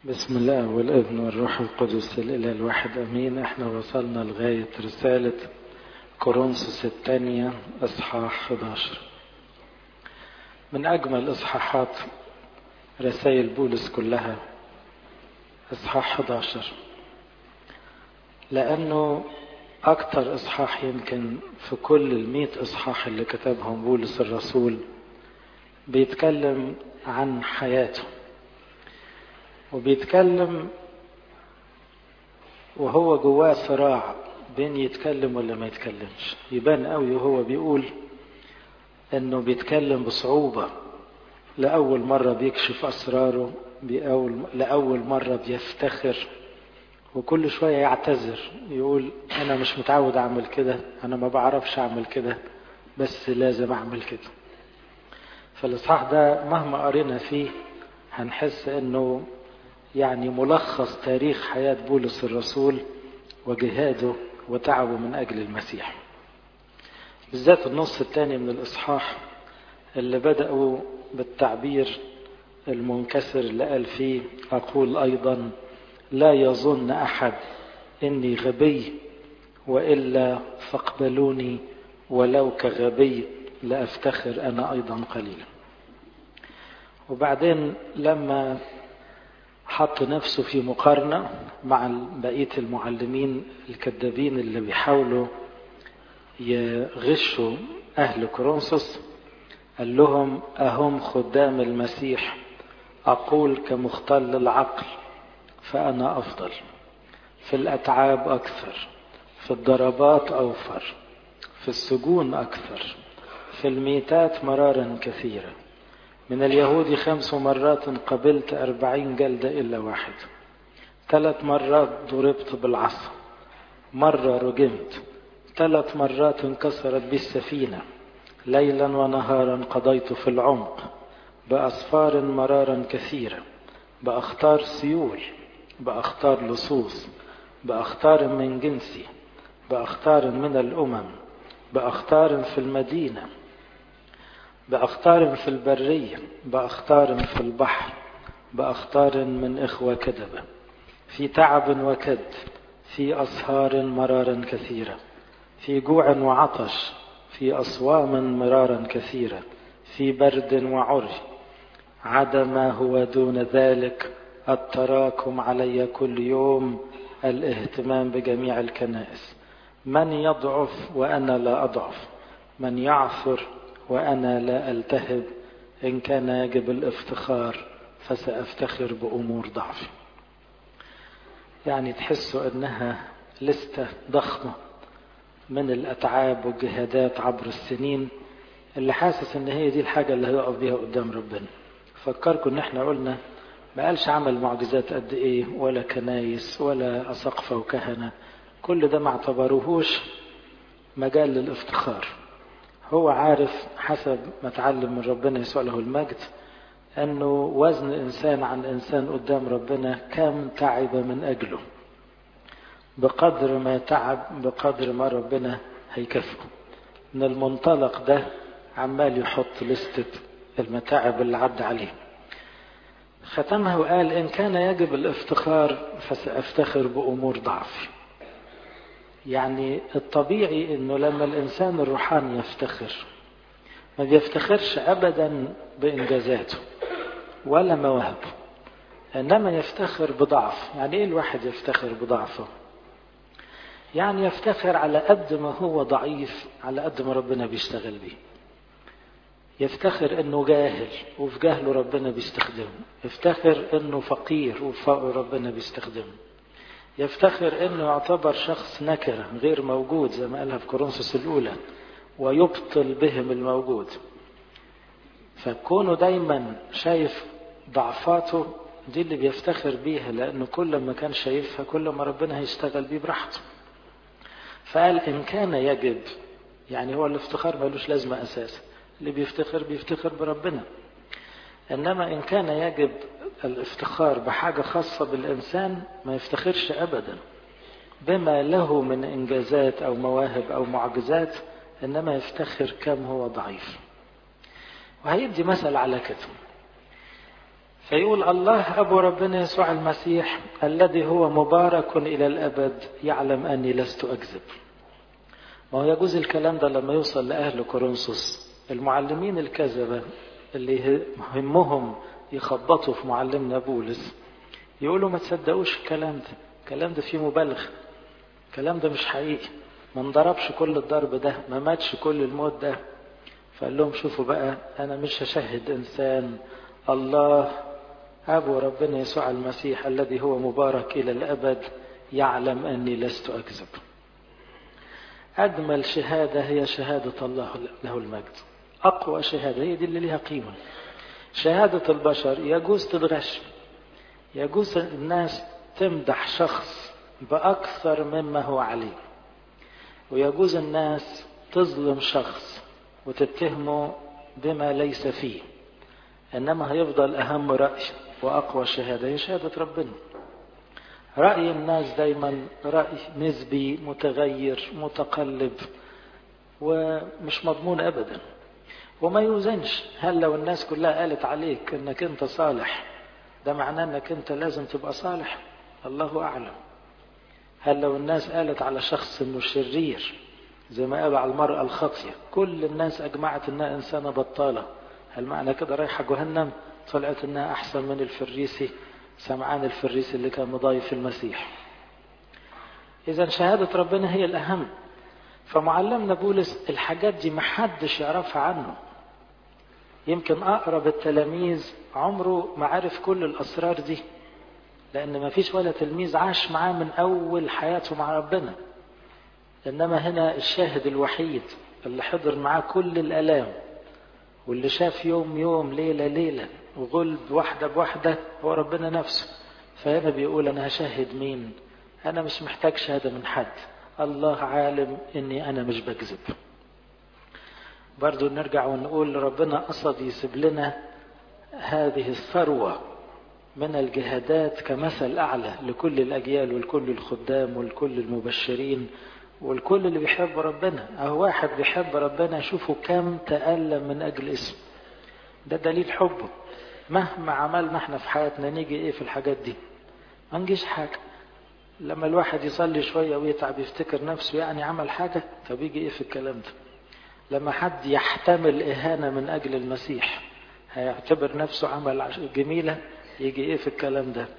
بسم الله والابن والروح القدس الإله الواحد أمين احنا وصلنا لغاية رسالة كورنثوس الثانية إصحاح 11 من أجمل إصحاحات رسائل بولس كلها إصحاح 11 لأنه أكتر إصحاح يمكن في كل المئة إصحاح اللي كتبهم بولس الرسول بيتكلم عن حياته وبيتكلم وهو جواه صراع بين يتكلم ولا ما يتكلمش يبان قوي وهو بيقول انه بيتكلم بصعوبة لأول مرة بيكشف أسراره بأول لأول مرة بيفتخر وكل شوية يعتذر يقول أنا مش متعود أعمل كده أنا ما بعرفش أعمل كده بس لازم أعمل كده فالإصحاح ده مهما قرينا فيه هنحس إنه يعني ملخص تاريخ حياة بولس الرسول وجهاده وتعبه من أجل المسيح بالذات النص الثاني من الإصحاح اللي بدأوا بالتعبير المنكسر اللي قال فيه أقول أيضا لا يظن أحد إني غبي وإلا فاقبلوني ولو كغبي لأفتخر أنا أيضا قليلا وبعدين لما حط نفسه في مقارنة مع بقية المعلمين الكذابين اللي بيحاولوا يغشوا أهل كورنثوس قال لهم أهم خدام المسيح أقول كمختل العقل فأنا أفضل في الأتعاب أكثر في الضربات أوفر في السجون أكثر في الميتات مرارا كثيرا من اليهود خمس مرات قبلت أربعين جلدة إلا واحد ثلاث مرات ضربت بالعصا مرة رجمت ثلاث مرات انكسرت بي السفينة ليلا ونهارا قضيت في العمق بأسفار مرارا كثيرة بأختار سيول بأختار لصوص بأختار من جنسي بأختار من الأمم بأختار في المدينة بأختار في البرية بأختار في البحر بأختار من إخوة كذبة في تعب وكد في أسهار مرارا كثيرة في جوع وعطش في أصوام مرارا كثيرة في برد وعري عدا ما هو دون ذلك التراكم علي كل يوم الاهتمام بجميع الكنائس من يضعف وأنا لا أضعف من يعثر وأنا لا ألتهب إن كان يجب الافتخار فسأفتخر بأمور ضعفي يعني تحسوا أنها لستة ضخمة من الأتعاب والجهادات عبر السنين اللي حاسس ان هي دي الحاجة اللي هيقف بيها قدام ربنا فكركم ان احنا قلنا ما قالش عمل معجزات قد ايه ولا كنايس ولا أسقفة وكهنة كل ده ما اعتبروهوش مجال للافتخار هو عارف حسب ما اتعلم من ربنا يسوع له المجد انه وزن انسان عن انسان قدام ربنا كم تعب من اجله بقدر ما تعب بقدر ما ربنا هيكافئه من المنطلق ده عمال يحط لستة المتاعب اللي عدى عليه ختمها وقال إن كان يجب الافتخار فسأفتخر بأمور ضعفي يعني الطبيعي انه لما الانسان الروحاني يفتخر ما بيفتخرش ابدا بانجازاته ولا مواهبه انما يفتخر بضعف يعني ايه الواحد يفتخر بضعفه يعني يفتخر على قد ما هو ضعيف على قد ما ربنا بيشتغل بيه يفتخر انه جاهل وفي جهله ربنا بيستخدمه يفتخر انه فقير وفي ربنا بيستخدمه يفتخر انه يعتبر شخص نكره غير موجود زي ما قالها في كورنثوس الاولى ويبطل بهم الموجود فكونه دايما شايف ضعفاته دي اللي بيفتخر بيها لانه كل ما كان شايفها كل ما ربنا هيشتغل بيه براحته فقال ان كان يجب يعني هو الافتخار ملوش لازمه اساسا اللي بيفتخر بيفتخر بربنا انما ان كان يجب الافتخار بحاجة خاصة بالإنسان ما يفتخرش أبدا بما له من إنجازات أو مواهب أو معجزات إنما يفتخر كم هو ضعيف وهيدي مثل على كده فيقول الله أبو ربنا يسوع المسيح الذي هو مبارك إلى الأبد يعلم أني لست أكذب ما هو يجوز الكلام ده لما يوصل لأهل كورنثوس المعلمين الكذبة اللي همهم يخبطوا في معلمنا بولس يقولوا ما تصدقوش الكلام ده الكلام ده فيه مبالغة الكلام ده مش حقيقي ما انضربش كل الضرب ده ما ماتش كل الموت ده فقال لهم شوفوا بقى أنا مش هشهد إنسان الله أبو ربنا يسوع المسيح الذي هو مبارك إلى الأبد يعلم أني لست أكذب أجمل شهادة هي شهادة الله له المجد أقوى شهادة هي دي اللي ليها قيمة شهادة البشر يجوز تتغش يجوز الناس تمدح شخص بأكثر مما هو عليه ويجوز الناس تظلم شخص وتتهمه بما ليس فيه إنما هيفضل أهم رأي وأقوى شهادة هي شهادة ربنا رأي الناس دايما رأي نسبي متغير متقلب ومش مضمون أبدا وما يوزنش هل لو الناس كلها قالت عليك انك انت صالح ده معناه انك انت لازم تبقى صالح الله اعلم هل لو الناس قالت على شخص انه شرير زي ما قالوا على المرأة الخاطية كل الناس اجمعت انها انسانة بطالة هل معنى كده رايحة جهنم طلعت انها احسن من الفريسي سمعان الفريسي اللي كان مضايف المسيح اذا شهادة ربنا هي الاهم فمعلمنا بولس الحاجات دي محدش يعرفها عنه يمكن أقرب التلاميذ عمره ما عرف كل الأسرار دي لأن ما فيش ولا تلميذ عاش معاه من أول حياته مع ربنا إنما هنا الشاهد الوحيد اللي حضر معاه كل الآلام واللي شاف يوم يوم ليلة ليلة وغلب واحدة بواحدة هو ربنا نفسه فهنا بيقول أنا هشهد مين أنا مش محتاج شهادة من حد الله عالم اني انا مش بكذب برضو نرجع ونقول ربنا قصد يسيب لنا هذه الثروة من الجهادات كمثل أعلى لكل الأجيال ولكل الخدام ولكل المبشرين والكل اللي بيحب ربنا أهو واحد بيحب ربنا شوفوا كم تألم من أجل اسم ده دليل حبه مهما عملنا احنا في حياتنا نيجي ايه في الحاجات دي ما نجيش حاجة لما الواحد يصلي شوية ويتعب يفتكر نفسه يعني عمل حاجة طب يجي ايه في الكلام ده لما حد يحتمل إهانة من أجل المسيح هيعتبر نفسه عمل جميلة يجي ايه في الكلام ده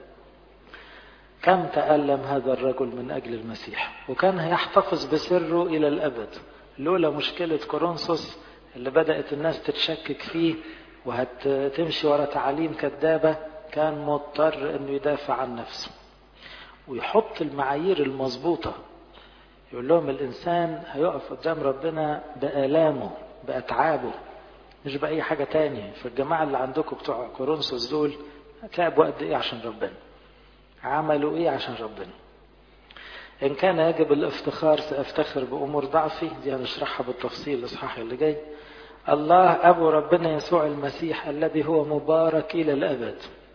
كم تألم هذا الرجل من أجل المسيح وكان هيحتفظ بسره إلى الأبد لولا مشكلة كورنثوس اللي بدأت الناس تتشكك فيه وهتمشي ورا تعاليم كذابة كان مضطر انه يدافع عن نفسه ويحط المعايير المظبوطة يقول لهم الإنسان هيقف قدام ربنا بآلامه بأتعابه مش بأي حاجة تانية فالجماعة اللي عندكم بتوع كورنثوس دول تعبوا قد إيه عشان ربنا عملوا إيه عشان ربنا إن كان يجب الافتخار سأفتخر بأمور ضعفي دي هنشرحها بالتفصيل الإصحاح اللي جاي الله أبو ربنا يسوع المسيح الذي هو مبارك إلى الأبد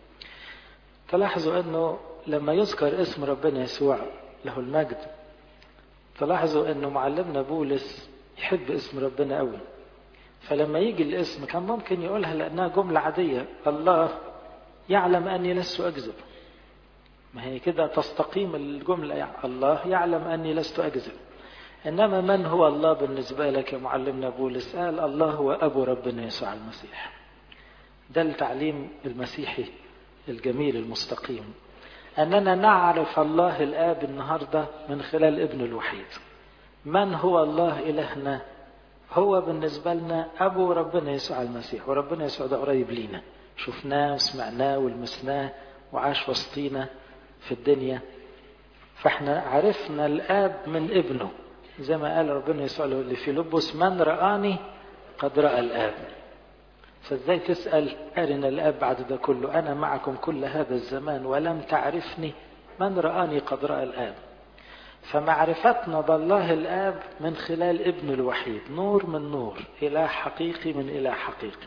تلاحظوا أنه لما يذكر اسم ربنا يسوع له المجد تلاحظوا أنه معلمنا بولس يحب اسم ربنا قوي فلما يجي الاسم كان ممكن يقولها لأنها جملة عادية الله يعلم أني لست أكذب ما هي كده تستقيم الجملة يعني الله يعلم أني لست أكذب إنما من هو الله بالنسبة لك يا معلمنا بولس قال الله هو أبو ربنا يسوع المسيح ده التعليم المسيحي الجميل المستقيم أننا نعرف الله الآب النهاردة من خلال ابن الوحيد من هو الله إلهنا هو بالنسبة لنا أبو ربنا يسوع المسيح وربنا يسوع ده قريب لينا شفناه وسمعناه ولمسناه وعاش وسطينا في الدنيا فاحنا عرفنا الآب من ابنه زي ما قال ربنا يسوع لفيلبس من رآني قد رأى الآب فازاي تسأل أرنا الآب بعد ده كله أنا معكم كل هذا الزمان ولم تعرفني من رآني قد رأى الآب فمعرفتنا بالله الآب من خلال ابن الوحيد نور من نور إله حقيقي من إله حقيقي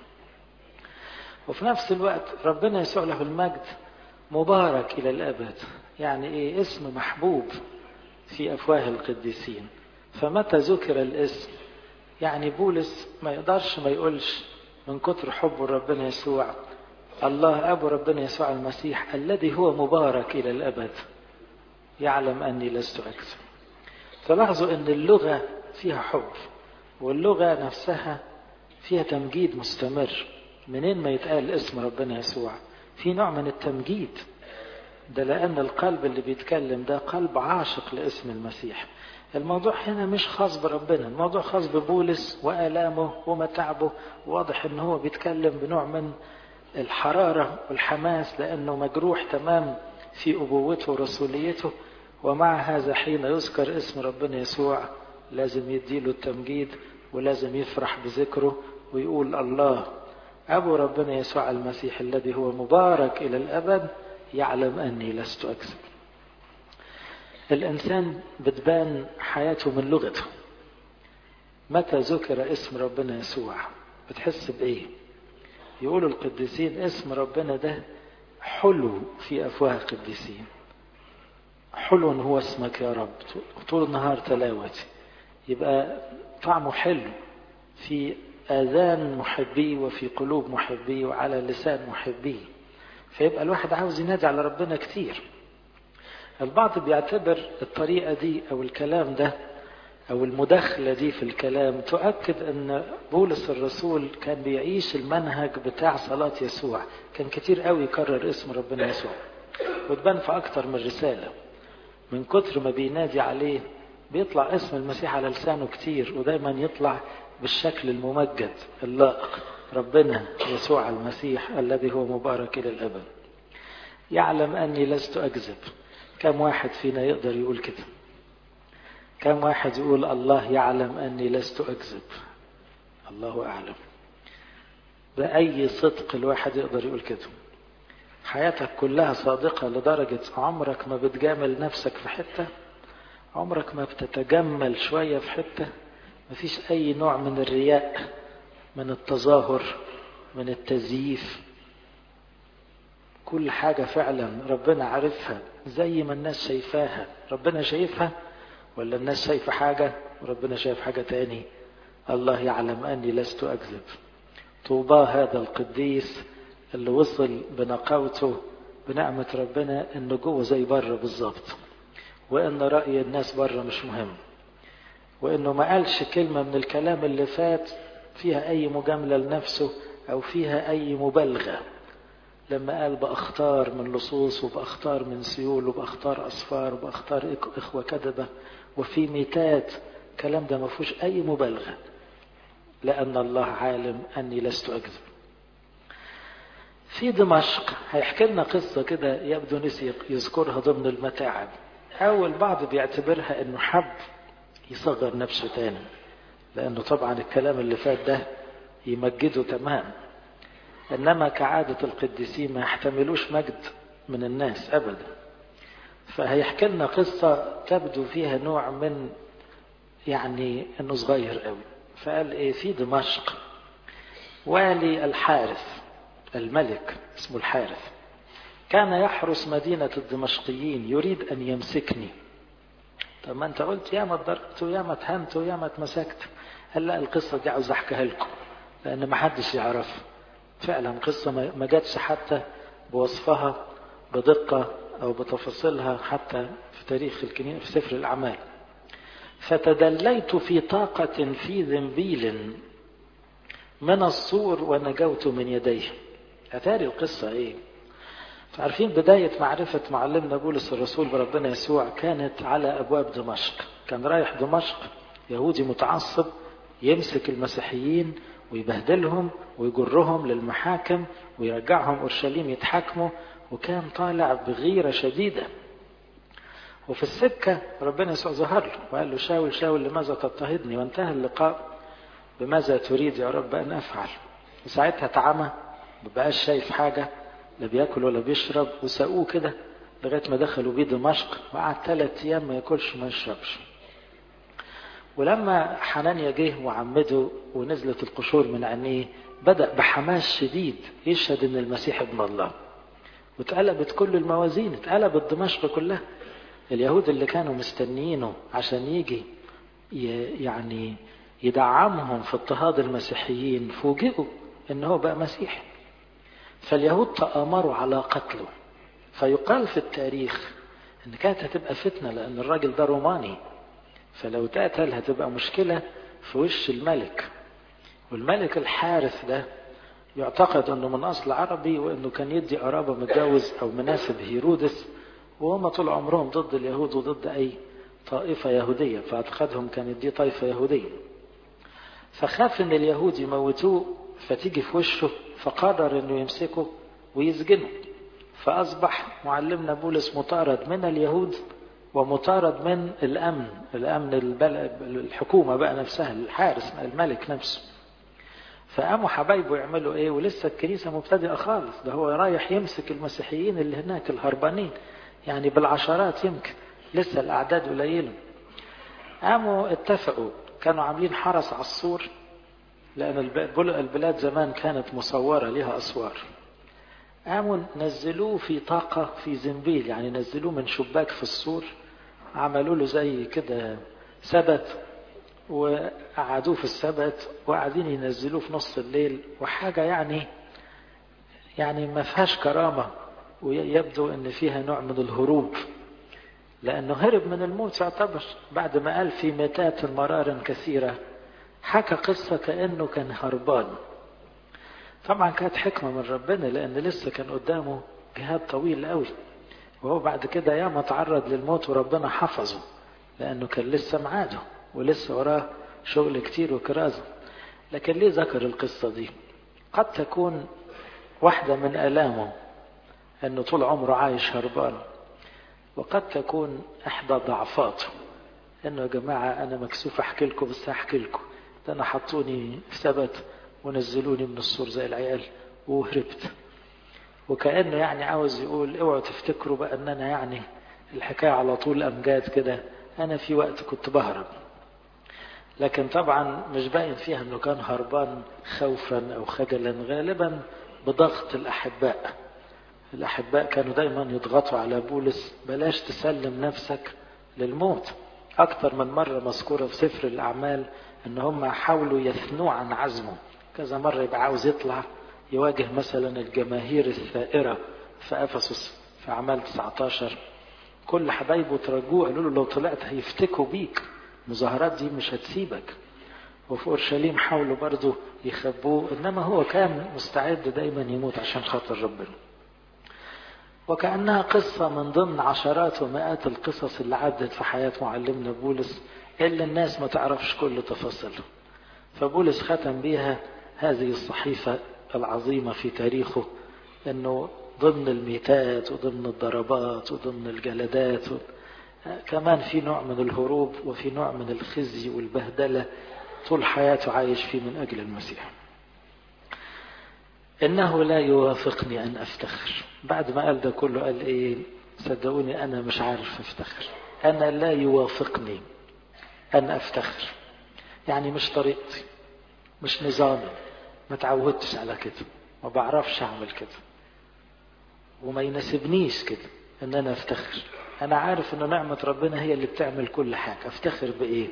وفي نفس الوقت ربنا يسوع له المجد مبارك إلى الأبد يعني إيه اسم محبوب في أفواه القديسين فمتى ذكر الاسم يعني بولس ما يقدرش ما يقولش من كتر حبه لربنا يسوع الله أبو ربنا يسوع المسيح الذي هو مبارك إلى الأبد يعلم أني لست أكذب تلاحظوا أن اللغة فيها حب واللغة نفسها فيها تمجيد مستمر منين ما يتقال اسم ربنا يسوع في نوع من التمجيد ده لأن القلب اللي بيتكلم ده قلب عاشق لاسم المسيح الموضوع هنا مش خاص بربنا الموضوع خاص ببولس وآلامه ومتعبه واضح ان هو بيتكلم بنوع من الحرارة والحماس لأنه مجروح تمام في أبوته ورسوليته ومع هذا حين يذكر اسم ربنا يسوع لازم يديله التمجيد ولازم يفرح بذكره ويقول الله أبو ربنا يسوع المسيح الذي هو مبارك إلى الأبد يعلم أني لست أكذب الإنسان بتبان حياته من لغته متى ذكر اسم ربنا يسوع بتحس بإيه يقولوا القديسين اسم ربنا ده حلو في أفواه القديسين حلو هو اسمك يا رب طول النهار تلاوتي يبقى طعمه حلو في آذان محبيه وفي قلوب محبيه وعلى لسان محبيه فيبقى الواحد عاوز ينادي على ربنا كتير البعض بيعتبر الطريقة دي أو الكلام ده أو المداخلة دي في الكلام تؤكد أن بولس الرسول كان بيعيش المنهج بتاع صلاة يسوع كان كتير قوي يكرر اسم ربنا يسوع وتبان في أكتر من رسالة من كتر ما بينادي عليه بيطلع اسم المسيح على لسانه كتير ودايما يطلع بالشكل الممجد اللائق ربنا يسوع المسيح الذي هو مبارك إلى الأبد يعلم أني لست أكذب كم واحد فينا يقدر يقول كده كم واحد يقول الله يعلم أني لست أكذب الله أعلم بأي صدق الواحد يقدر يقول كده حياتك كلها صادقة لدرجة عمرك ما بتجامل نفسك في حتة عمرك ما بتتجمل شوية في حتة مفيش أي نوع من الرياء من التظاهر من التزييف كل حاجة فعلا ربنا عارفها زي ما الناس شايفاها ربنا شايفها ولا الناس شايفة حاجة وربنا شايف حاجة تاني الله يعلم أني لست أكذب طوبى هذا القديس اللي وصل بنقاوته بنعمة ربنا انه جوه زي بره بالظبط وان رأي الناس بره مش مهم وانه ما قالش كلمة من الكلام اللي فات فيها اي مجاملة لنفسه او فيها اي مبالغة لما قال بأختار من لصوص وبأختار من سيول وبأختار أصفار وبأختار إخوة كذبة وفي ميتات كلام ده ما فيهوش أي مبالغة لأن الله عالم أني لست أكذب في دمشق هيحكي لنا قصة كده يبدو نسي يذكرها ضمن المتاعب أو البعض بيعتبرها أنه حب يصغر نفسه تاني لأنه طبعا الكلام اللي فات ده يمجده تمام إنما كعادة القديسين ما يحتملوش مجد من الناس أبدا فهيحكي لنا قصة تبدو فيها نوع من يعني أنه صغير قوي فقال إيه في دمشق والي الحارث الملك اسمه الحارث كان يحرس مدينة الدمشقيين يريد أن يمسكني طب ما أنت قلت يا ما اتضربت ويا ما اتهنت ويا ما اتمسكت قال لا القصة دي عاوز أحكيها لكم لأن ما حدش يعرفها فعلا قصة ما جاتش حتى بوصفها بدقة أو بتفاصيلها حتى في تاريخ الكنيسة في سفر الأعمال فتدليت في طاقة في ذنبيل من الصور ونجوت من يديه أتاري القصة إيه عارفين بداية معرفة معلمنا بولس الرسول بربنا يسوع كانت على أبواب دمشق كان رايح دمشق يهودي متعصب يمسك المسيحيين ويبهدلهم ويجرهم للمحاكم ويرجعهم أورشليم يتحاكموا وكان طالع بغيرة شديدة وفي السكة ربنا يسوع ظهر له وقال له شاول شاول لماذا تضطهدني وانتهى اللقاء بماذا تريد يا رب أن أفعل وساعتها اتعمى مبقاش شايف حاجة لا بياكل ولا بيشرب وساقوه كده لغاية ما دخلوا بيه دمشق وقعد ثلاث أيام ما ياكلش وما يشربش ولما حنانيا جه وعمده ونزلت القشور من عينيه بدأ بحماس شديد يشهد ان المسيح ابن الله واتقلبت كل الموازين اتقلبت دمشق كلها اليهود اللي كانوا مستنيينه عشان يجي يعني يدعمهم في اضطهاد المسيحيين فوجئوا ان هو بقى مسيحي فاليهود تآمروا على قتله فيقال في التاريخ ان كانت هتبقى فتنة لان الراجل ده روماني فلو تقتل هتبقى مشكلة في وش الملك والملك الحارث ده يعتقد انه من اصل عربي وانه كان يدي قرابة متجوز او مناسب هيرودس وهم طول عمرهم ضد اليهود وضد اي طائفة يهودية فاعتقادهم كان يدي طائفة يهودية فخاف ان اليهود يموتوه فتيجي في وشه فقرر انه يمسكه ويسجنه فاصبح معلمنا بولس مطارد من اليهود ومطارد من الامن الامن الحكومه بقى نفسها الحارس الملك نفسه فقاموا حبايبه يعملوا ايه ولسه الكنيسه مبتدئه خالص ده هو رايح يمسك المسيحيين اللي هناك الهربانين يعني بالعشرات يمكن لسه الاعداد قليله قاموا اتفقوا كانوا عاملين حرس على السور لأن البلاد زمان كانت مصورة لها أسوار قاموا نزلوه في طاقة في زنبيل يعني نزلوه من شباك في السور عملوا له زي كده سبت وقعدوه في السبت وقاعدين ينزلوه في نص الليل وحاجة يعني يعني ما فيهاش كرامة ويبدو ان فيها نوع من الهروب لانه هرب من الموت يعتبر بعد ما قال في متات مرارا كثيرة حكى قصة كأنه كان هربان طبعا كانت حكمة من ربنا لأن لسه كان قدامه جهاد طويل قوي وهو بعد كده ياما تعرض للموت وربنا حفظه لأنه كان لسه معاده ولسه وراه شغل كتير وكرازة لكن ليه ذكر القصة دي قد تكون واحدة من آلامه أنه طول عمره عايش هربان وقد تكون إحدى ضعفاته انه يا جماعة انا مكسوف احكي لكم بس هحكي لكم ده انا حطوني في ثبت ونزلوني من السور زي العيال وهربت وكأنه يعني عاوز يقول اوعوا تفتكروا بقى ان انا يعني الحكاية على طول امجاد كده انا في وقت كنت بهرب لكن طبعا مش باين فيها انه كان هربان خوفا او خجلا غالبا بضغط الاحباء الاحباء كانوا دايما يضغطوا على بولس بلاش تسلم نفسك للموت أكثر من مرة مذكورة في سفر الأعمال إن هم حاولوا يثنوا عن عزمه كذا مرة يبقى عاوز يطلع يواجه مثلا الجماهير الثائرة في أفسس في أعمال 19 كل حبايبه ترجوه قالوا له لو طلعت هيفتكوا بيك المظاهرات دي مش هتسيبك وفي أورشليم حاولوا برضه يخبوه إنما هو كان مستعد دايما يموت عشان خاطر ربنا وكأنها قصة من ضمن عشرات ومئات القصص اللي عدت في حياة معلمنا بولس اللي الناس ما تعرفش كل تفاصيلها فبولس ختم بيها هذه الصحيفة العظيمة في تاريخه انه ضمن الميتات وضمن الضربات وضمن الجلدات و... كمان في نوع من الهروب وفي نوع من الخزي والبهدلة طول حياته عايش فيه من أجل المسيح إنه لا يوافقني أن أفتخر بعد ما قال ده كله قال إيه صدقوني أنا مش عارف أفتخر أنا لا يوافقني أن أفتخر يعني مش طريقتي مش نظامي ما تعودتش على كده ما بعرفش أعمل كده وما يناسبنيش كده ان انا افتخر انا عارف ان نعمة ربنا هي اللي بتعمل كل حاجة افتخر بايه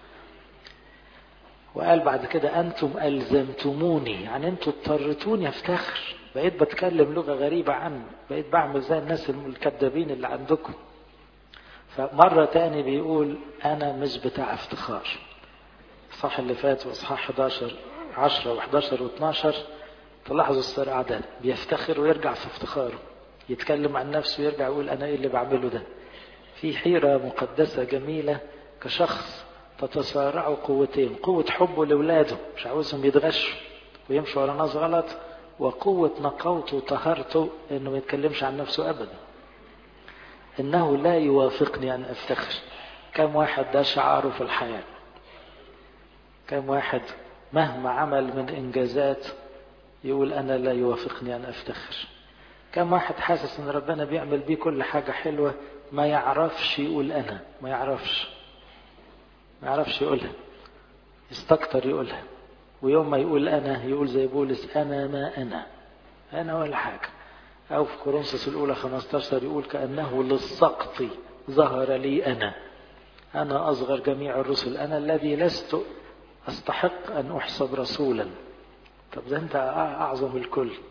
وقال بعد كده انتم الزمتموني يعني انتم اضطرتوني افتخر بقيت بتكلم لغة غريبة عني بقيت بعمل زي الناس الكذابين اللي عندكم فمرة تاني بيقول انا مش بتاع افتخار الصح اللي فات واصحاح 11 10 و11 و12 تلاحظوا الصراع ده بيفتخر ويرجع في افتخاره يتكلم عن نفسه ويرجع يقول انا ايه اللي بعمله ده في حيرة مقدسة جميلة كشخص تتصارع قوتين قوة حبه لأولاده مش عاوزهم يتغشوا ويمشوا ورا ناس غلط وقوة نقاوته وطهارته انه ما يتكلمش عن نفسه ابدا انه لا يوافقني ان افتخر كم واحد ده شعاره في الحياة كم واحد مهما عمل من انجازات يقول أنا لا يوافقني أن أفتخر كم واحد حاسس أن ربنا بيعمل بيه كل حاجة حلوة ما يعرفش يقول أنا ما يعرفش ما يعرفش يقولها يستكتر يقولها ويوم ما يقول أنا يقول زي بولس أنا ما أنا أنا ولا حاجة أو في كورنثوس الأولى 15 يقول كأنه للسقط ظهر لي أنا أنا أصغر جميع الرسل أنا الذي لست أستحق أن أحسب رسولا طب ده انت اعظم الكل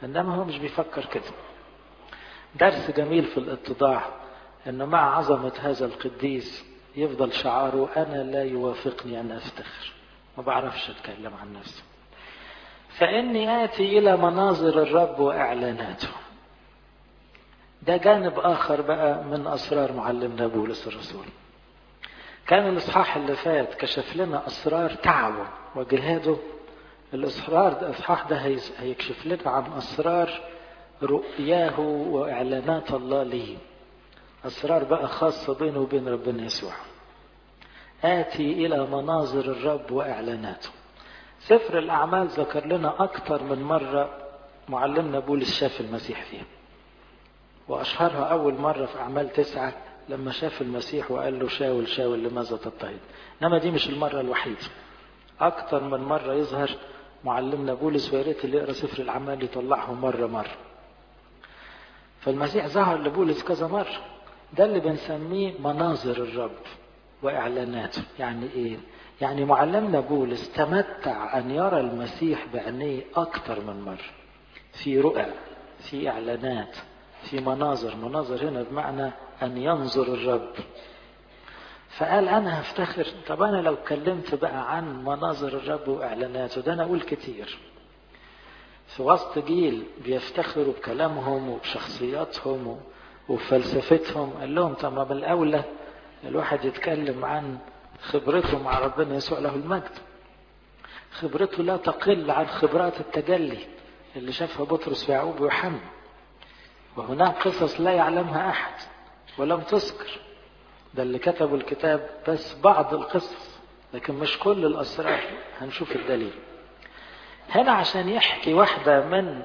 إنما هو مش بيفكر كده درس جميل في الاتضاع أنه مع عظمة هذا القديس يفضل شعاره أنا لا يوافقني أن أفتخر ما بعرفش أتكلم عن نفسي فإني آتي إلى مناظر الرب وإعلاناته ده جانب آخر بقى من أسرار معلمنا بولس الرسول كان الإصحاح اللي فات كشف لنا أسرار تعبه وجهاده الإصرار ده الإصحاح ده هيكشف لنا عن أسرار رؤياه وإعلانات الله ليه أسرار بقى خاصة بينه وبين ربنا يسوع آتي إلى مناظر الرب وإعلاناته سفر الأعمال ذكر لنا أكثر من مرة معلمنا بولس شاف المسيح فيها وأشهرها أول مرة في أعمال تسعة لما شاف المسيح وقال له شاول شاول لماذا تضطهد إنما دي مش المرة الوحيدة أكثر من مرة يظهر معلمنا بولس ويا ريت اللي يقرا سفر الأعمال يطلعهم مرة مرة فالمسيح ظهر لبولس كذا مرة ده اللي بنسميه مناظر الرب وإعلاناته يعني إيه؟ يعني معلمنا بولس تمتع أن يرى المسيح بعينيه أكثر من مرة في رؤى في إعلانات في مناظر مناظر هنا بمعنى أن ينظر الرب فقال أنا هفتخر طب أنا لو اتكلمت بقى عن مناظر الرب وإعلاناته ده أنا أقول كتير في وسط جيل بيفتخروا بكلامهم وبشخصياتهم وفلسفتهم قال لهم طب ما بالأولى الواحد يتكلم عن خبرته مع ربنا يسوع له المجد خبرته لا تقل عن خبرات التجلي اللي شافها بطرس ويعقوب ويوحنا وهناك قصص لا يعلمها أحد ولم تذكر ده اللي كتبوا الكتاب بس بعض القصص لكن مش كل الأسرار هنشوف الدليل هنا عشان يحكي واحدة من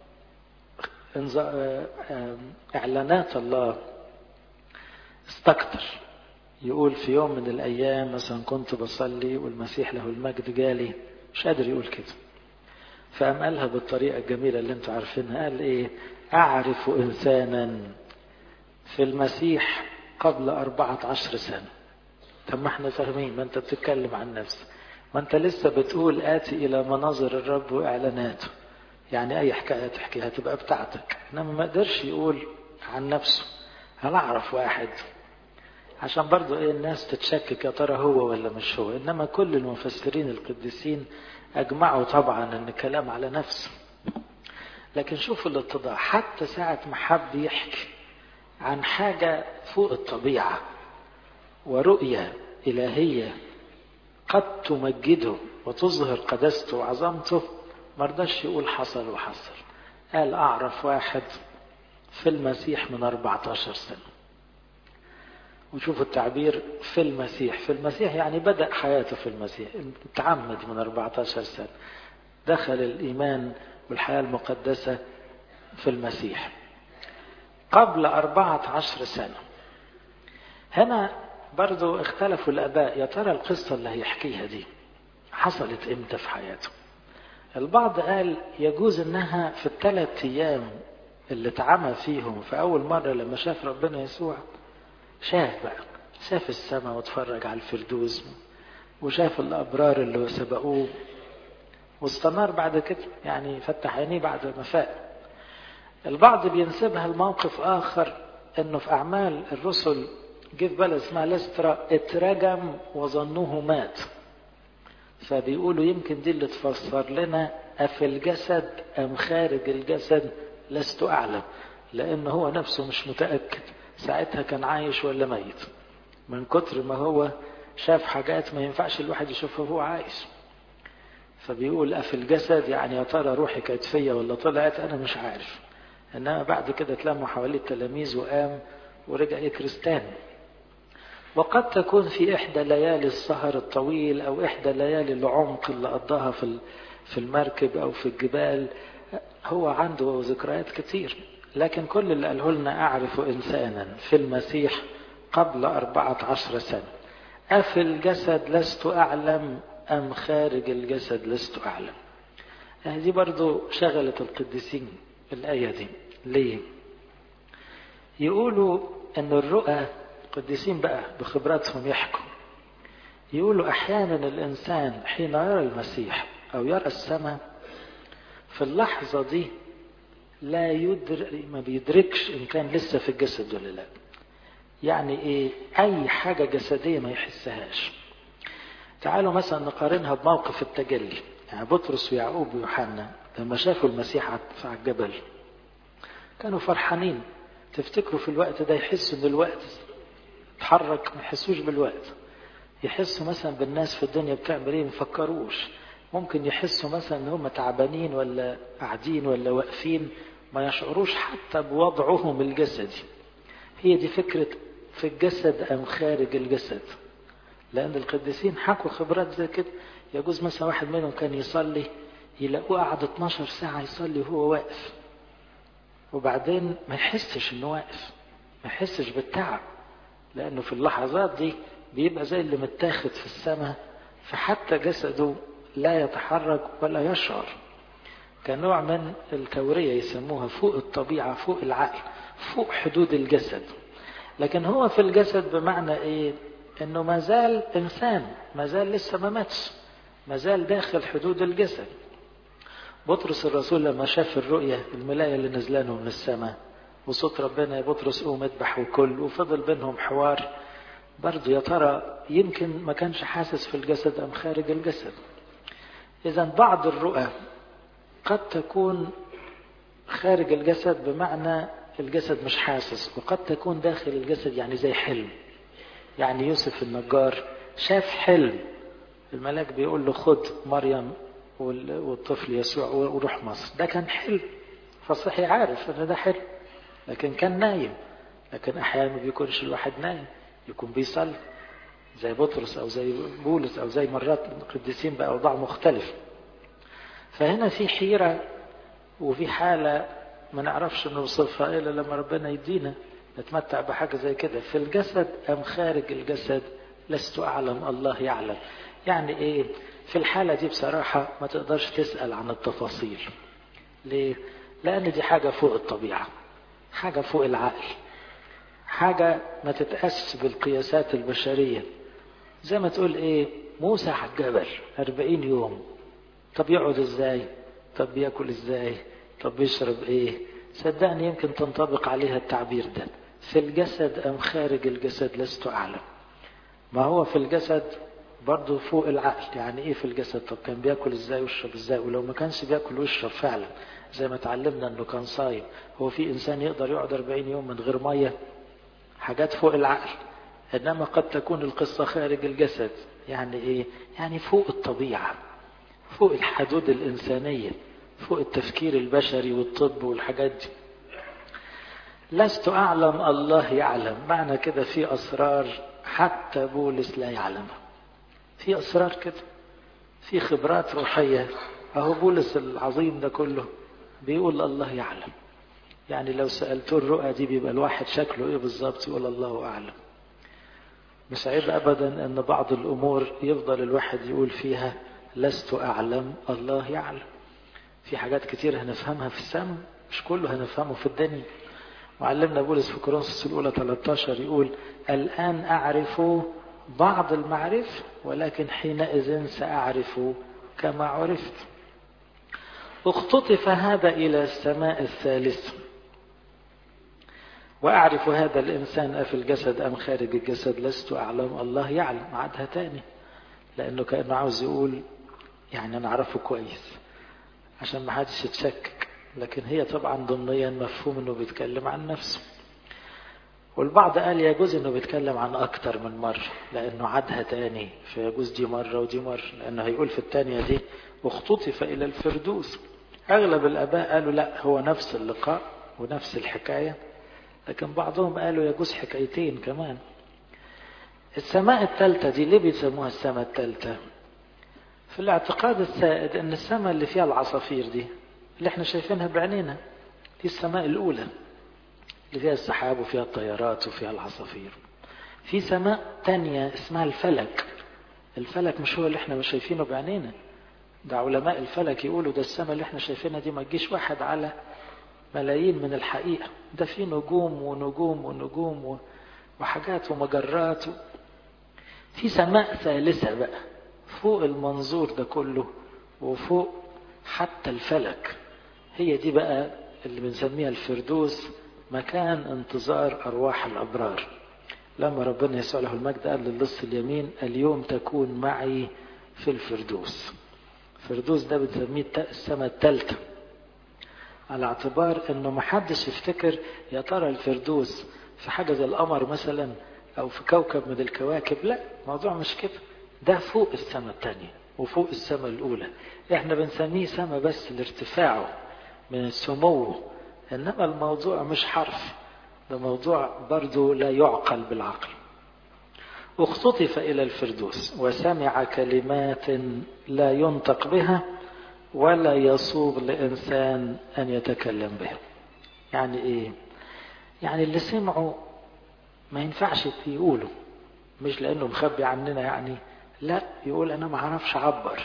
إعلانات الله استكتر يقول في يوم من الأيام مثلا كنت بصلي والمسيح له المجد جالي مش قادر يقول كده فقام قالها بالطريقة الجميلة اللي انتوا عارفينها قال ايه أعرف إنسانا في المسيح قبل أربعة عشر سنة طب ما احنا فاهمين ما انت بتتكلم عن نفسك ما انت لسه بتقول آتي إلى مناظر الرب وإعلاناته يعني أي حكاية تحكيها تبقى بتاعتك إنما ما قدرش يقول عن نفسه أنا أعرف واحد عشان برضو إيه الناس تتشكك يا ترى هو ولا مش هو إنما كل المفسرين القديسين أجمعوا طبعا أن كلام على نفسه لكن شوفوا الاتضاع حتى ساعة ما حب يحكي عن حاجة فوق الطبيعة ورؤية إلهية قد تمجده وتظهر قدسته وعظمته مرضاش يقول حصل وحصل قال أعرف واحد في المسيح من 14 سنة وشوفوا التعبير في المسيح في المسيح يعني بدأ حياته في المسيح تعمد من 14 سنة دخل الإيمان والحياة المقدسة في المسيح قبل أربعة عشر سنة هنا برضو اختلفوا الآباء يا ترى القصة اللي هيحكيها دي حصلت امتى في حياته البعض قال يجوز انها في الثلاث ايام اللي اتعمى فيهم في اول مرة لما شاف ربنا يسوع شاف بقى شاف السماء واتفرج على الفردوس وشاف الابرار اللي سبقوه واستنار بعد كده يعني فتح عينيه بعد ما فاق البعض بينسبها لموقف اخر انه في اعمال الرسل جه في بلد اسمها لسترا اترجم وظنوه مات فبيقولوا يمكن دي اللي تفسر لنا أفي الجسد أم خارج الجسد لست أعلم لأن هو نفسه مش متأكد ساعتها كان عايش ولا ميت من كتر ما هو شاف حاجات ما ينفعش الواحد يشوفها وهو عايش فبيقول أفي الجسد يعني يا ترى روحي كانت فيا ولا طلعت أنا مش عارف إنما بعد كده اتلموا حواليه التلاميذ وقام ورجع يكرستان وقد تكون في إحدى ليالي السهر الطويل أو إحدى ليالي العمق اللي قضاها في في المركب أو في الجبال هو عنده ذكريات كتير لكن كل اللي قاله لنا أعرف إنسانا في المسيح قبل أربعة عشر سنة أفي الجسد لست أعلم أم خارج الجسد لست أعلم دي برضو شغلت القديسين الآية دي ليه يقولوا أن الرؤى القديسين بقى بخبراتهم يحكوا يقولوا أحيانا الإنسان حين يرى المسيح أو يرى السماء في اللحظة دي لا يدرك ما بيدركش إن كان لسه في الجسد ولا لا يعني إيه أي حاجة جسدية ما يحسهاش تعالوا مثلا نقارنها بموقف التجلي يعني بطرس ويعقوب ويوحنا لما شافوا المسيح على الجبل كانوا فرحانين تفتكروا في الوقت ده يحسوا ان الوقت اتحرك ما يحسوش بالوقت يحسوا مثلا بالناس في الدنيا بتعمل ايه ما يفكروش ممكن يحسوا مثلا ان هم تعبانين ولا قاعدين ولا واقفين ما يشعروش حتى بوضعهم الجسدي هي دي فكرة في الجسد أم خارج الجسد لأن القديسين حكوا خبرات زي كده يجوز مثلا واحد منهم كان يصلي يلاقوه قعد 12 ساعة يصلي وهو واقف وبعدين ما يحسش انه واقف ما يحسش بالتعب لانه في اللحظات دي بيبقى زي اللي متاخد في السماء فحتى جسده لا يتحرك ولا يشعر كنوع من التورية يسموها فوق الطبيعة فوق العقل فوق حدود الجسد لكن هو في الجسد بمعنى ايه انه ما زال انسان ما زال لسه ما ماتش ما زال داخل حدود الجسد بطرس الرسول لما شاف الرؤية الملاية اللي نزلانه من السماء وصوت ربنا يا بطرس قوم اذبح وكل وفضل بينهم حوار برضه يا ترى يمكن ما كانش حاسس في الجسد أم خارج الجسد إذا بعض الرؤى قد تكون خارج الجسد بمعنى الجسد مش حاسس وقد تكون داخل الجسد يعني زي حلم يعني يوسف النجار شاف حلم الملاك بيقول له خد مريم والطفل يسوع وروح مصر ده كان حلم فصحي عارف ان ده حلم لكن كان نايم لكن احيانا ما بيكونش الواحد نايم يكون بيصلي زي بطرس او زي بولس او زي مرات القديسين باوضاع مختلفه فهنا في حيره وفي حاله ما نعرفش نوصفها الا لما ربنا يدينا نتمتع بحاجه زي كده في الجسد ام خارج الجسد لست اعلم الله يعلم يعني ايه في الحالة دي بصراحة ما تقدرش تسأل عن التفاصيل ليه؟ لأن دي حاجة فوق الطبيعة حاجة فوق العقل حاجة ما تتأسس بالقياسات البشرية زي ما تقول ايه موسى على الجبل أربعين يوم طب يقعد ازاي طب بياكل ازاي طب بيشرب ايه صدقني يمكن تنطبق عليها التعبير ده في الجسد أم خارج الجسد لست أعلم ما هو في الجسد برضه فوق العقل يعني ايه في الجسد طب كان بياكل ازاي ويشرب ازاي ولو ما كانش بياكل ويشرب فعلا زي ما اتعلمنا انه كان صايم هو في انسان يقدر يقعد 40 يوم من غير ميه حاجات فوق العقل انما قد تكون القصه خارج الجسد يعني ايه يعني فوق الطبيعه فوق الحدود الانسانيه فوق التفكير البشري والطب والحاجات دي لست اعلم الله يعلم معنى كده في اسرار حتى بولس لا يعلمها في اسرار كده في خبرات روحيه اهو بولس العظيم ده كله بيقول الله يعلم يعني لو سالته الرؤى دي بيبقى الواحد شكله ايه بالظبط يقول الله اعلم مش عيب ابدا ان بعض الامور يفضل الواحد يقول فيها لست اعلم الله يعلم في حاجات كتير هنفهمها في السماء مش كله هنفهمه في الدنيا معلمنا بولس في كورنثوس الاولى 13 يقول الان اعرف بعض المعرفة ولكن حينئذ سأعرف كما عرفت اختطف هذا إلى السماء الثالثة وأعرف هذا الإنسان أفي الجسد أم خارج الجسد لست أعلم الله يعلم عادها تاني لأنه كأنه عاوز يقول يعني أنا أعرفه كويس عشان ما حدش يتشكك لكن هي طبعا ضمنيا مفهوم أنه بيتكلم عن نفسه والبعض قال يجوز انه بيتكلم عن اكتر من مرة لانه عادها تاني فيجوز دي مرة ودي مرة لانه هيقول في التانية دي واختطف الى الفردوس اغلب الاباء قالوا لا هو نفس اللقاء ونفس الحكاية لكن بعضهم قالوا يجوز حكايتين كمان السماء الثالثة دي ليه بيسموها السماء الثالثة في الاعتقاد السائد ان السماء اللي فيها العصافير دي اللي احنا شايفينها بعينينا دي السماء الاولى اللي فيها السحاب وفيها الطيارات وفيها العصافير في سماء تانية اسمها الفلك الفلك مش هو اللي احنا مش شايفينه بعينينا ده علماء الفلك يقولوا ده السماء اللي احنا شايفينها دي ما تجيش واحد على ملايين من الحقيقة ده في نجوم ونجوم ونجوم وحاجات ومجرات و... في سماء ثالثة بقى فوق المنظور ده كله وفوق حتى الفلك هي دي بقى اللي بنسميها الفردوس مكان انتظار أرواح الأبرار لما ربنا يسوع له المجد قال للص اليمين اليوم تكون معي في الفردوس الفردوس ده بنسميه السماء الثالثة على اعتبار انه محدش يفتكر يا ترى الفردوس في حاجة زي القمر مثلا او في كوكب من الكواكب لا الموضوع مش كده ده فوق السماء الثانية وفوق السماء الاولى احنا بنسميه سماء بس لارتفاعه من السمو انما الموضوع مش حرف ده موضوع برضو لا يعقل بالعقل اختطف الى الفردوس وسمع كلمات لا ينطق بها ولا يصوغ لانسان ان يتكلم بها يعني ايه يعني اللي سمعوا ما ينفعش يقولوا مش لانه مخبي عننا يعني لا يقول انا ما اعرفش اعبر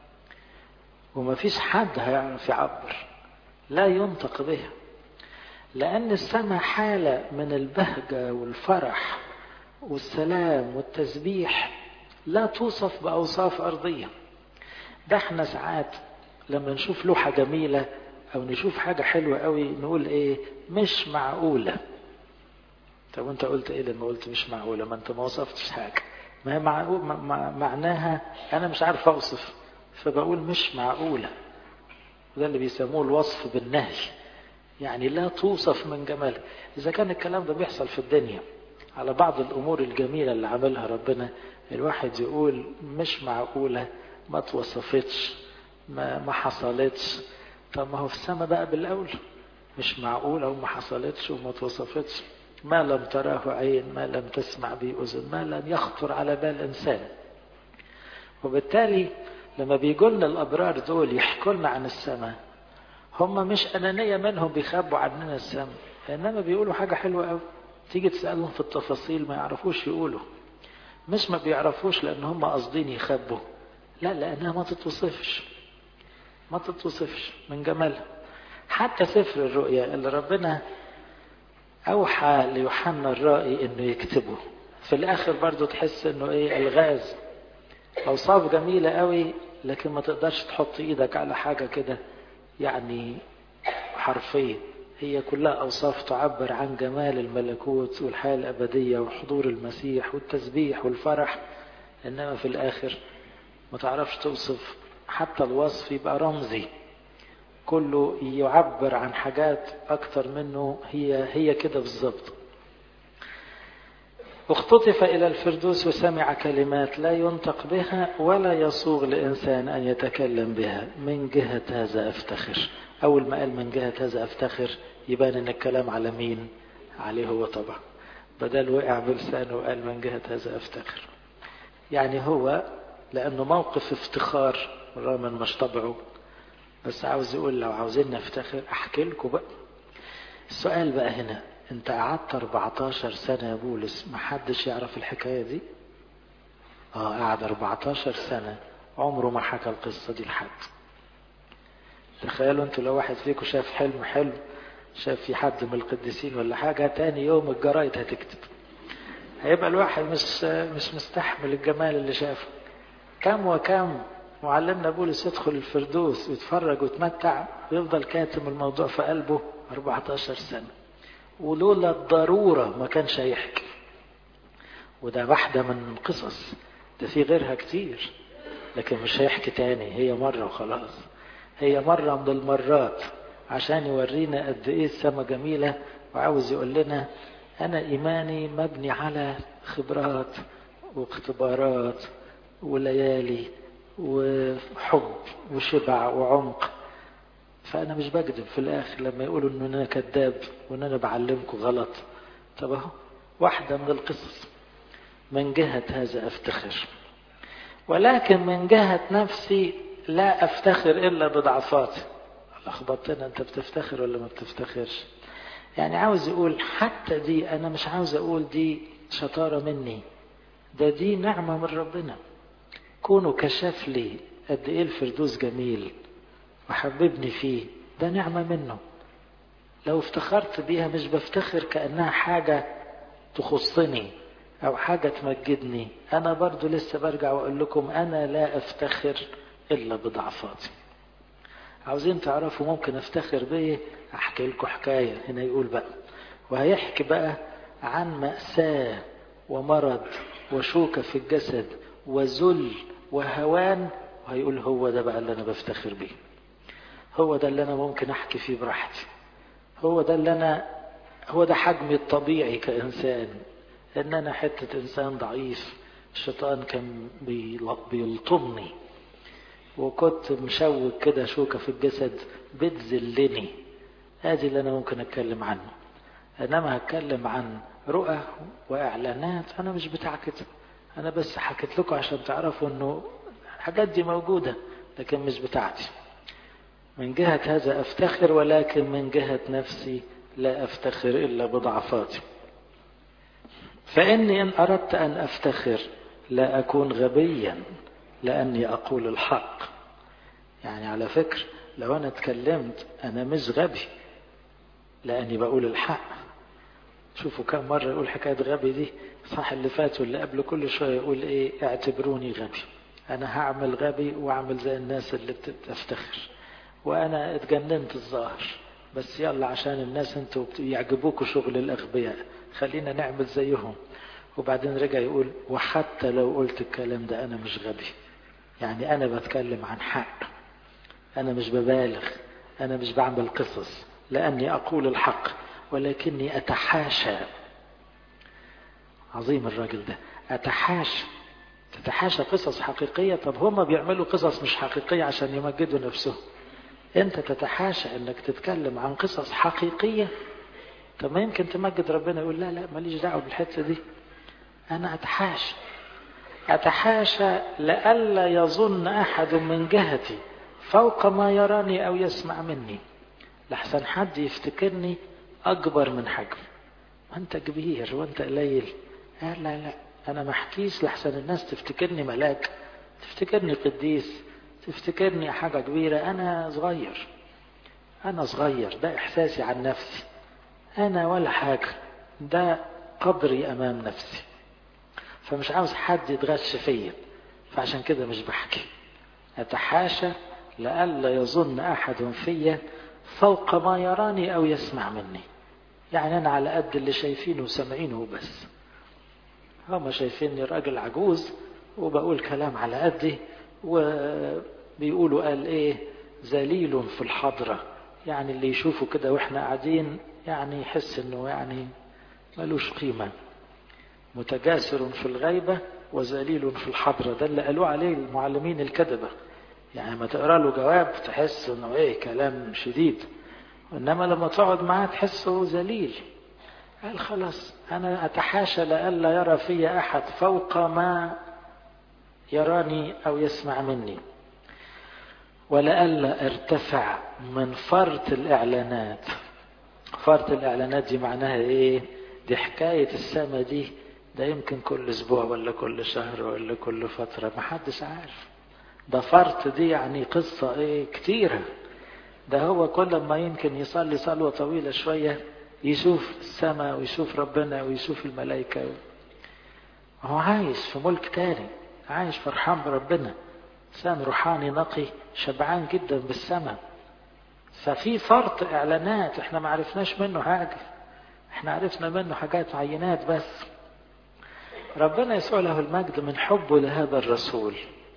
وما فيش حد هيعرف يعبر لا ينطق بها لأن السماء حالة من البهجة والفرح والسلام والتسبيح لا توصف بأوصاف أرضية ده احنا ساعات لما نشوف لوحة جميلة أو نشوف حاجة حلوة قوي نقول إيه مش معقولة طب وانت قلت ايه لما قلت مش معقولة ما انت ما وصفتش حاجة ما هي معقول معناها انا مش عارف اوصف فبقول مش معقولة وده اللي بيسموه الوصف بالنهي يعني لا توصف من جمالها إذا كان الكلام ده بيحصل في الدنيا على بعض الأمور الجميلة اللي عملها ربنا الواحد يقول مش معقولة ما توصفتش ما, ما حصلتش طب ما هو في السماء بقى بالأول مش معقولة وما حصلتش وما توصفتش ما لم تراه عين ما لم تسمع به أذن ما لم يخطر على بال إنسان وبالتالي لما بيجوا لنا الأبرار دول يحكوا لنا عن السماء هم مش أنانية منهم بيخبوا عننا السماء إنما بيقولوا حاجة حلوة أوي تيجي تسألهم في التفاصيل ما يعرفوش يقولوا مش ما بيعرفوش لأن هم قاصدين يخبوا لا لأنها ما تتوصفش ما تتوصفش من جمالها حتى سفر الرؤيا اللي ربنا أوحى ليوحنا الرائي إنه يكتبه في الآخر برضو تحس إنه إيه الغاز أوصاف جميلة قوي لكن ما تقدرش تحط إيدك على حاجة كده يعني حرفية هي كلها أوصاف تعبر عن جمال الملكوت والحياة الأبدية وحضور المسيح والتسبيح والفرح إنما في الآخر ما تعرفش توصف حتى الوصف يبقى رمزي كله يعبر عن حاجات أكتر منه هي هي كده بالظبط اختطف إلى الفردوس وسمع كلمات لا ينطق بها ولا يصوغ لإنسان أن يتكلم بها من جهة هذا أفتخر أول ما قال من جهة هذا أفتخر يبان أن الكلام على مين عليه هو طبعا بدل وقع بلسانه وقال من جهة هذا أفتخر يعني هو لأنه موقف افتخار رغم مش طبعه بس عاوز يقول لو عاوزين نفتخر أحكي لكم بقى السؤال بقى هنا انت قعدت 14 سنة يا بولس ما حدش يعرف الحكاية دي اه قعد 14 سنة عمره ما حكى القصة دي لحد تخيلوا انتوا لو واحد فيكم شاف حلم حلو شاف في حد من القديسين ولا حاجة تاني يوم الجرايد هتكتب هيبقى الواحد مش مش مستحمل الجمال اللي شافه كم وكم معلمنا بولس يدخل الفردوس ويتفرج ويتمتع ويفضل كاتم الموضوع في قلبه 14 سنة ولولا الضرورة ما كانش هيحكي وده واحدة من القصص ده في غيرها كتير لكن مش هيحكي تاني هي مرة وخلاص هي مرة من المرات عشان يورينا قد ايه السما جميلة وعاوز يقول لنا انا ايماني مبني على خبرات واختبارات وليالي وحب وشبع وعمق فأنا مش بكذب في الآخر لما يقولوا إن أنا كذاب وإن أنا بعلمكم غلط طب أهو واحدة من القصص من جهة هذا أفتخر ولكن من جهة نفسي لا أفتخر إلا بضعفاتي لخبطتنا أنت بتفتخر ولا ما بتفتخرش يعني عاوز يقول حتى دي أنا مش عاوز أقول دي شطارة مني ده دي نعمة من ربنا كونه كشف لي قد إيه الفردوس جميل وحببني فيه ده نعمة منه لو افتخرت بيها مش بفتخر كأنها حاجة تخصني أو حاجة تمجدني أنا برضو لسه برجع وأقول لكم أنا لا أفتخر إلا بضعفاتي عاوزين تعرفوا ممكن افتخر بايه احكي لكم حكاية هنا يقول بقى وهيحكي بقى عن مأساة ومرض وشوكة في الجسد وذل وهوان وهيقول هو ده بقى اللي انا بفتخر بيه هو ده اللي انا ممكن احكي فيه براحتي هو ده اللي انا هو ده حجمي الطبيعي كانسان ان انا حتة انسان ضعيف الشيطان كان بيلطمني وكنت مشوك كده شوكة في الجسد بتذلني ادي اللي انا ممكن اتكلم عنه انما هتكلم عن رؤى واعلانات انا مش بتاع كده انا بس حكيت لكم عشان تعرفوا انه الحاجات دي موجودة لكن مش بتاعتي من جهة هذا افتخر ولكن من جهة نفسي لا افتخر الا بضعفاتي فاني ان اردت ان افتخر لا اكون غبيا لاني اقول الحق يعني على فكر لو انا اتكلمت انا مش غبي لاني بقول الحق شوفوا كم مرة يقول حكاية غبي دي صح اللي فات واللي قبل كل شوية يقول ايه اعتبروني غبي انا هعمل غبي واعمل زي الناس اللي بتفتخر وانا اتجننت الظاهر بس يلا عشان الناس انتوا يعجبوكوا شغل الاغبياء خلينا نعمل زيهم وبعدين رجع يقول وحتى لو قلت الكلام ده انا مش غبي يعني انا بتكلم عن حق انا مش ببالغ انا مش بعمل قصص لاني اقول الحق ولكني اتحاشى عظيم الراجل ده اتحاشى تتحاشى قصص حقيقية طب هما بيعملوا قصص مش حقيقية عشان يمجدوا نفسهم انت تتحاشى انك تتكلم عن قصص حقيقية طب ما يمكن تمجد ربنا يقول لا لا ماليش دعوة بالحتة دي انا اتحاشى اتحاشى لئلا يظن احد من جهتي فوق ما يراني او يسمع مني لحسن حد يفتكرني اكبر من حجم وانت كبير وانت قليل لا لا لا انا ما احكيش لحسن الناس تفتكرني ملاك تفتكرني قديس تفتكرني حاجة كبيرة انا صغير انا صغير ده احساسي عن نفسي انا ولا حاجة ده قدري امام نفسي فمش عاوز حد يتغش فيا فعشان كده مش بحكي اتحاشى لئلا يظن احد فيا فوق ما يراني او يسمع مني يعني انا على قد اللي شايفينه وسامعينه بس هم شايفيني راجل عجوز وبقول كلام على قدي وبيقولوا قال ايه ذليل في الحضرة يعني اللي يشوفه كده واحنا قاعدين يعني يحس انه يعني ملوش قيمة متجاسر في الغيبة وذليل في الحضرة ده اللي قالوه عليه المعلمين الكذبة يعني ما تقرا له جواب تحس انه ايه كلام شديد انما لما تقعد معاه تحسه ذليل قال خلاص انا اتحاشى لئلا يرى في احد فوق ما يراني او يسمع مني ولئلا ارتفع من فرط الاعلانات فرط الاعلانات دي معناها ايه دي حكايه السما دي ده يمكن كل اسبوع ولا كل شهر ولا كل فتره محدش عارف ده فرط دي يعني قصة ايه كتيرة ده هو كل ما يمكن يصلي صلوة طويلة شوية يشوف السماء ويشوف ربنا ويشوف الملائكة هو عايش في ملك تاني عايش فرحان بربنا إنسان روحاني نقي شبعان جدا بالسماء ففي فرط إعلانات احنا ما عرفناش منه حاجة احنا عرفنا منه حاجات عينات بس ربنا يسوع له المجد من حبه لهذا الرسول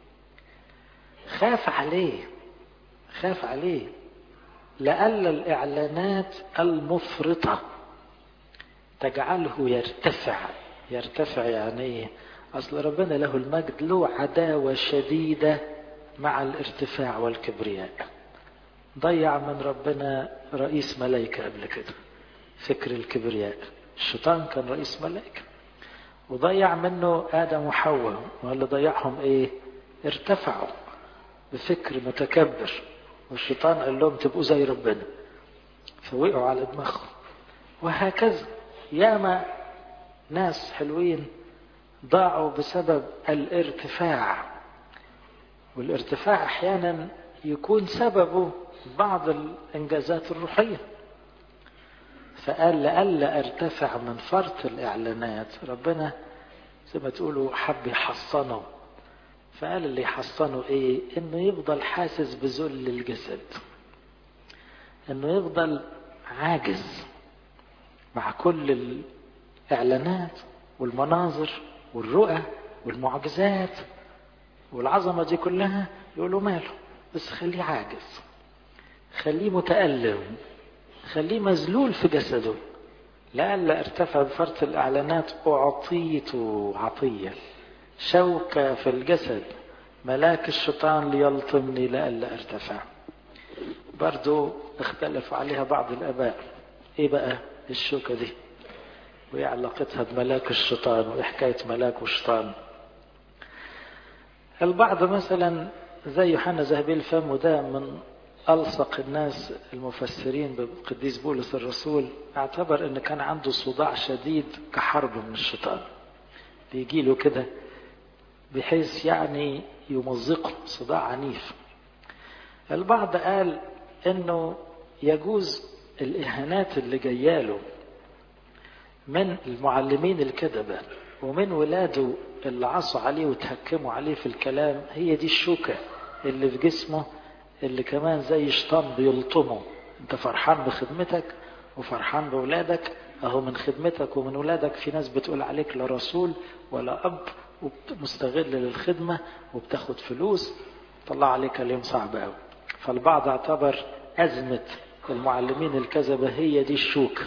خاف عليه خاف عليه لئلا الإعلانات المفرطة تجعله يرتفع يرتفع يعني ايه أصل ربنا له المجد له عداوة شديدة مع الارتفاع والكبرياء ضيع من ربنا رئيس ملائكة قبل كده فكر الكبرياء الشيطان كان رئيس ملائكة وضيع منه آدم وحواء واللي ضيعهم ايه ارتفعوا بفكر متكبر والشيطان قال لهم تبقوا زي ربنا فوقعوا على دماغهم وهكذا ياما ناس حلوين ضاعوا بسبب الارتفاع والارتفاع احيانا يكون سببه بعض الانجازات الروحيه فقال لألا ارتفع من فرط الاعلانات ربنا زي ما تقولوا حب يحصنه فقال اللي يحصنه ايه انه يفضل حاسس بذل الجسد انه يفضل عاجز مع كل الاعلانات والمناظر والرؤى والمعجزات والعظمه دي كلها يقولوا ماله بس خليه عاجز خليه متألم خليه مذلول في جسده لئلا ارتفع بفرط الإعلانات أعطيت عطية شوكة في الجسد ملاك الشيطان ليلطمني لئلا ارتفع برضو اختلفوا عليها بعض الآباء ايه بقى الشوكة دي وايه علاقتها بملاك الشيطان وايه حكاية ملاك والشيطان البعض مثلا زي يوحنا ذهبي الفم وده من ألصق الناس المفسرين بقديس بولس الرسول اعتبر ان كان عنده صداع شديد كحرب من الشيطان بيجي له كده بحيث يعني يمزقه صداع عنيف البعض قال انه يجوز الاهانات اللي جاياله من المعلمين الكذبة ومن ولاده اللي عصوا عليه وتهكموا عليه في الكلام هي دي الشوكة اللي في جسمه اللي كمان زي شيطان بيلطمه انت فرحان بخدمتك وفرحان بولادك اهو من خدمتك ومن ولادك في ناس بتقول عليك لا رسول ولا اب ومستغل للخدمة وبتاخد فلوس طلع عليك اليوم صعب قوي فالبعض اعتبر أزمة المعلمين الكذبة هي دي الشوكة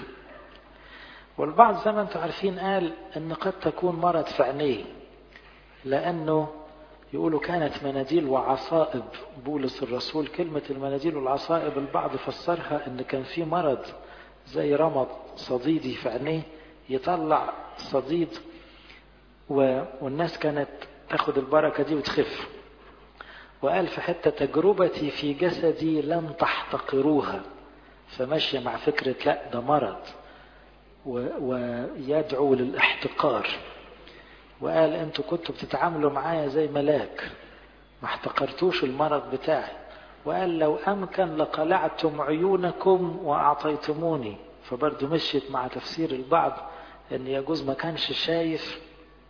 والبعض زي ما انتم عارفين قال ان قد تكون مرض في عينيه لانه يقولوا كانت مناديل وعصائب بولس الرسول كلمة المناديل والعصائب البعض فسرها ان كان في مرض زي رمض صديدي في عينيه يطلع صديد و... والناس كانت تاخد البركة دي وتخف وقال في حتة تجربتي في جسدي لم تحتقروها فماشية مع فكرة لا ده مرض و... ويدعو للاحتقار وقال انتوا كنتوا بتتعاملوا معايا زي ملاك ما احتقرتوش المرض بتاعي وقال لو امكن لقلعتم عيونكم واعطيتموني فبرضه مشيت مع تفسير البعض ان يجوز ما كانش شايف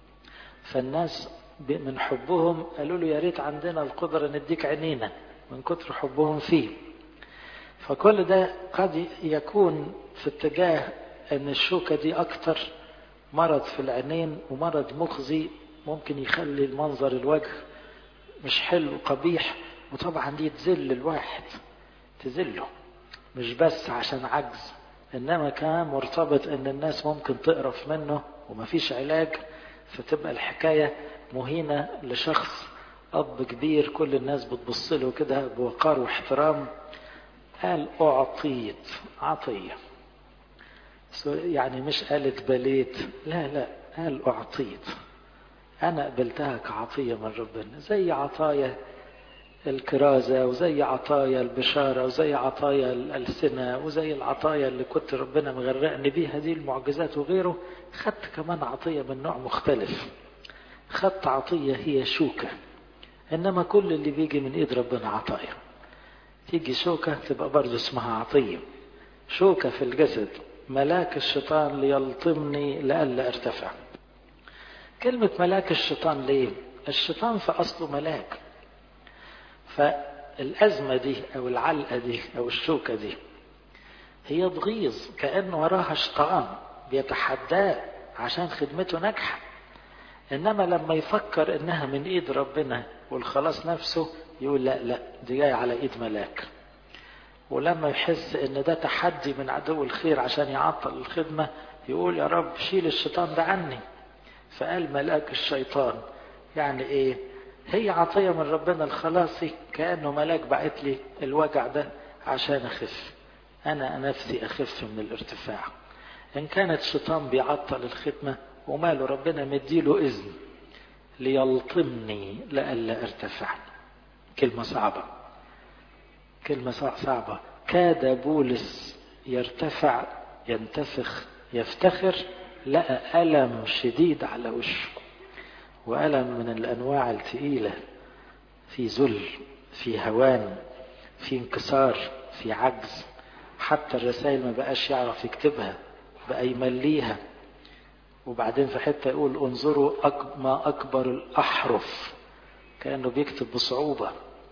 فالناس من حبهم قالوا له يا ريت عندنا القدرة نديك عينينا من كتر حبهم فيه فكل ده قد يكون في اتجاه ان الشوكة دي اكتر مرض في العينين ومرض مخزي ممكن يخلي المنظر الوجه مش حلو قبيح وطبعا دي تذل الواحد تذله مش بس عشان عجز انما كمان مرتبط ان الناس ممكن تقرف منه ومفيش علاج فتبقى الحكاية مهينة لشخص أب كبير كل الناس بتبص له كده بوقار واحترام قال أعطيت عطية يعني مش قالت بليت لا لا قال أعطيت أنا قبلتها كعطية من ربنا زي عطايا الكرازة وزي عطايا البشارة وزي عطايا الألسنة وزي العطايا اللي كنت ربنا مغرقني بيها دي المعجزات وغيره خدت كمان عطية من نوع مختلف خدت عطية هي شوكة إنما كل اللي بيجي من إيد ربنا عطايا تيجي شوكة تبقى برضه اسمها عطية شوكة في الجسد ملاك الشيطان ليلطمني لئلا ارتفع كلمة ملاك الشيطان ليه الشيطان في أصله ملاك فالأزمة دي أو العلقة دي أو الشوكة دي هي تغيظ كأن وراها شيطان بيتحداه عشان خدمته ناجحة إنما لما يفكر إنها من إيد ربنا والخلاص نفسه يقول لا لا دي جاية على إيد ملاك ولما يحس إن ده تحدي من عدو الخير عشان يعطل الخدمة يقول يا رب شيل الشيطان ده عني فقال ملاك الشيطان يعني إيه هي عطية من ربنا الخلاصي كأنه ملاك بعت لي الوجع ده عشان أخف أنا نفسي أخف من الارتفاع إن كانت شيطان بيعطل الخدمة وماله ربنا مديله إذن ليلطمني لئلا ارتفع كلمة صعبة كلمة صعبة كاد بولس يرتفع ينتفخ يفتخر لقى ألم شديد على وشه وألم من الأنواع الثقيلة في ذل في هوان في انكسار في عجز حتى الرسائل ما بقاش يعرف يكتبها بقى يمليها وبعدين في حتة يقول انظروا ما أكبر الأحرف كأنه بيكتب بصعوبة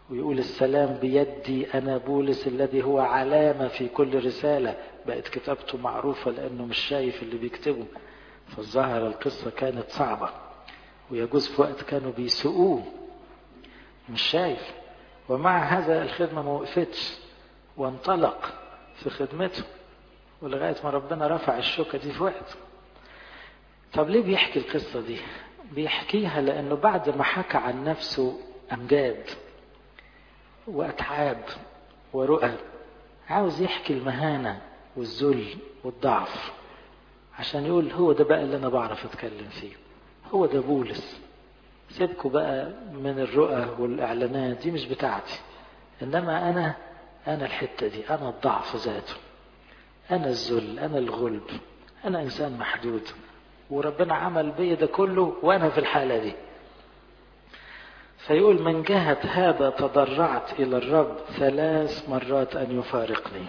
ويقول السلام بيدي أنا بولس الذي هو علامة في كل رسالة بقت كتابته معروفة لأنه مش شايف اللي بيكتبه فالظاهر القصة كانت صعبة ويجوز في وقت كانوا بيسوقوه مش شايف ومع هذا الخدمة ما وقفتش وانطلق في خدمته ولغاية ما ربنا رفع الشوكة دي في وقت طب ليه بيحكي القصة دي بيحكيها لأنه بعد ما حكى عن نفسه أمجاد وأتعاب ورؤى عاوز يحكي المهانة والذل والضعف عشان يقول هو ده بقى اللي أنا بعرف أتكلم فيه هو ده بولس سيبكوا بقى من الرؤى والإعلانات دي مش بتاعتي إنما أنا أنا الحتة دي أنا الضعف ذاته أنا الذل أنا الغلب أنا إنسان محدود وربنا عمل بي ده كله وأنا في الحالة دي فيقول من جهة هذا تضرعت إلى الرب ثلاث مرات أن يفارقني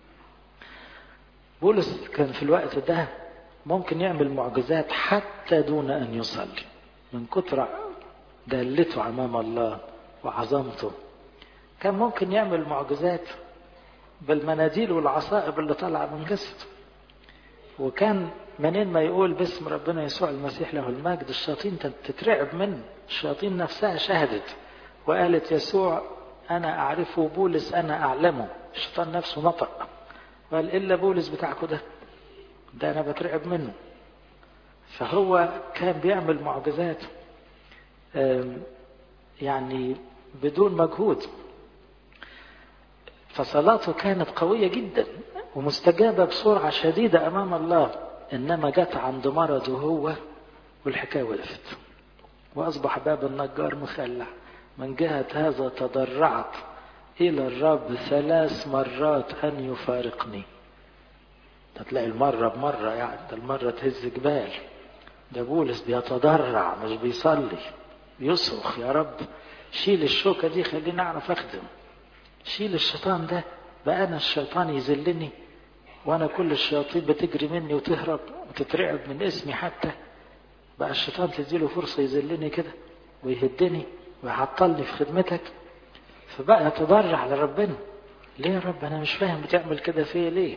بولس كان في الوقت ده ممكن يعمل معجزات حتى دون أن يصلي من كتر دلته أمام الله وعظمته كان ممكن يعمل معجزات بالمناديل والعصائب اللي طالعة من جسده وكان منين ما يقول باسم ربنا يسوع المسيح له المجد الشياطين تترعب منه الشياطين نفسها شهدت وقالت يسوع أنا أعرفه بولس أنا أعلمه الشيطان نفسه نطق قال إلا بولس بتاعكم ده ده أنا بترعب منه فهو كان بيعمل معجزات يعني بدون مجهود فصلاته كانت قوية جدا ومستجابة بسرعة شديدة أمام الله إنما جت عند مرضه هو والحكاية وقفت وأصبح باب النجار مخلع من جهة هذا تضرعت إلى الرب ثلاث مرات أن يفارقني هتلاقي المرة بمرة يعني ده المرة تهز جبال ده بولس بيتضرع مش بيصلي يصرخ يا رب شيل الشوكة دي خليني أعرف أخدم شيل الشيطان ده بقى أنا الشيطان يذلني وأنا كل الشياطين بتجري مني وتهرب وتترعب من اسمي حتى بقى الشيطان تديله فرصة يذلني كده ويهدني ويعطلني في خدمتك فبقى يتضرع لربنا ليه يا رب أنا مش فاهم بتعمل كده فيا ليه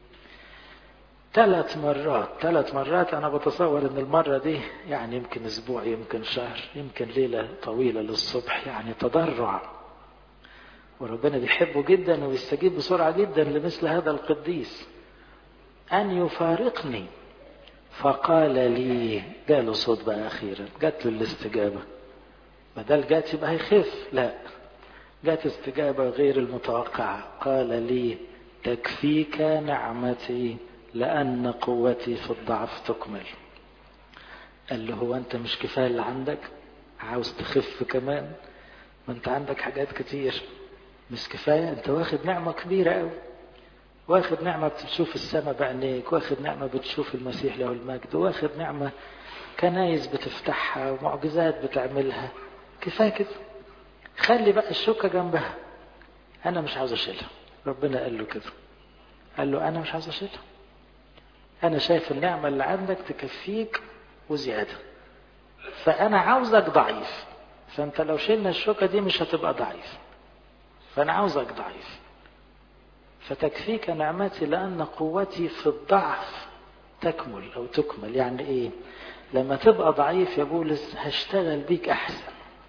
ثلاث مرات ثلاث مرات أنا بتصور إن المرة دي يعني يمكن أسبوع يمكن شهر يمكن ليلة طويلة للصبح يعني تضرع وربنا بيحبه جدا ويستجيب بسرعة جدا لمثل هذا القديس أن يفارقني فقال لي جاله صوت بقى أخيرا جات له الاستجابة بدل جات يبقى هيخف لا جات استجابة غير المتوقعة قال لي تكفيك نعمتي لأن قوتي في الضعف تكمل قال له هو أنت مش كفاية اللي عندك عاوز تخف كمان ما أنت عندك حاجات كتير مش كفاية أنت واخد نعمة كبيرة أوي واخد نعمة بتشوف السماء بعينيك واخد نعمة بتشوف المسيح له المجد واخد نعمة كنايس بتفتحها ومعجزات بتعملها كفاية كده خلي بقى الشوكة جنبها أنا مش عاوز أشيلها ربنا قال له كده قال له أنا مش عاوز أشيلها أنا شايف النعمة اللي عندك تكفيك وزيادة فأنا عاوزك ضعيف فأنت لو شلنا الشوكة دي مش هتبقى ضعيف فأنا عاوزك ضعيف فتكفيك نعمتي لأن قوتي في الضعف تكمل أو تكمل يعني إيه لما تبقى ضعيف يا بولس هشتغل بيك أحسن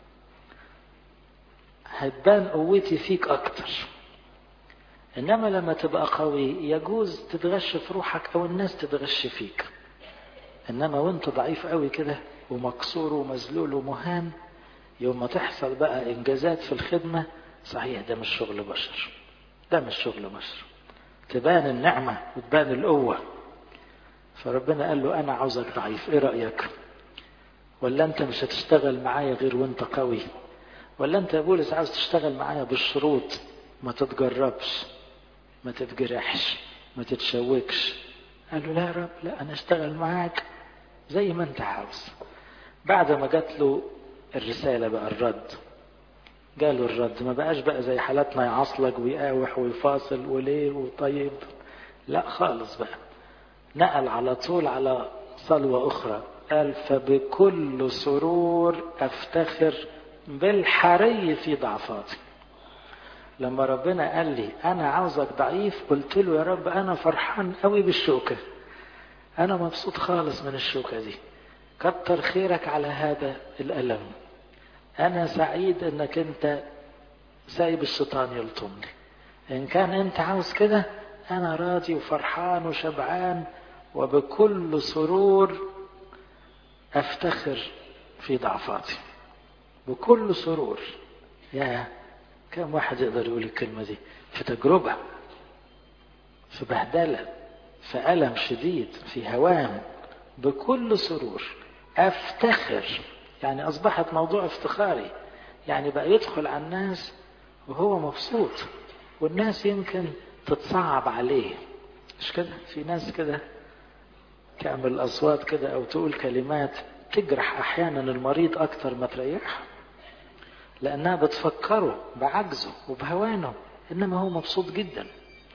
هتبان قوتي فيك أكتر إنما لما تبقى قوي يجوز تتغش في روحك أو الناس تتغش فيك إنما وأنت ضعيف قوي كده ومكسور ومذلول ومهان يوم ما تحصل بقى إنجازات في الخدمة صحيح ده مش شغل بشر ده مش شغل بشر تبان النعمة وتبان القوة فربنا قال له أنا عاوزك ضعيف إيه رأيك ولا أنت مش هتشتغل معايا غير وأنت قوي ولا أنت يا بولس عاوز تشتغل معايا بالشروط ما تتجربش ما تتجرحش ما تتشوكش قال له لا يا رب لا أنا أشتغل معاك زي ما أنت عاوز بعد ما جات له الرسالة بقى الرد جاله الرد ما بقاش بقى زي حالاتنا يعصلك ويقاوح ويفاصل وليه وطيب لا خالص بقى نقل على طول على صلوة أخرى قال فبكل سرور أفتخر بالحري في ضعفاتي لما ربنا قال لي انا عاوزك ضعيف قلت له يا رب انا فرحان قوي بالشوكة انا مبسوط خالص من الشوكة دي كتر خيرك على هذا الألم انا سعيد انك انت سايب الشيطان يلطمني ان كان انت عاوز كده انا راضي وفرحان وشبعان وبكل سرور افتخر في ضعفاتي بكل سرور يا كم واحد يقدر يقول الكلمة دي في تجربة في بهدلة في ألم شديد في هوام بكل سرور أفتخر يعني أصبحت موضوع افتخاري يعني بقى يدخل على الناس وهو مبسوط والناس يمكن تتصعب عليه مش كده في ناس كده تعمل أصوات كده أو تقول كلمات تجرح أحيانا المريض أكتر ما تريحه لأنها بتفكره بعجزه وبهوانه إنما هو مبسوط جدا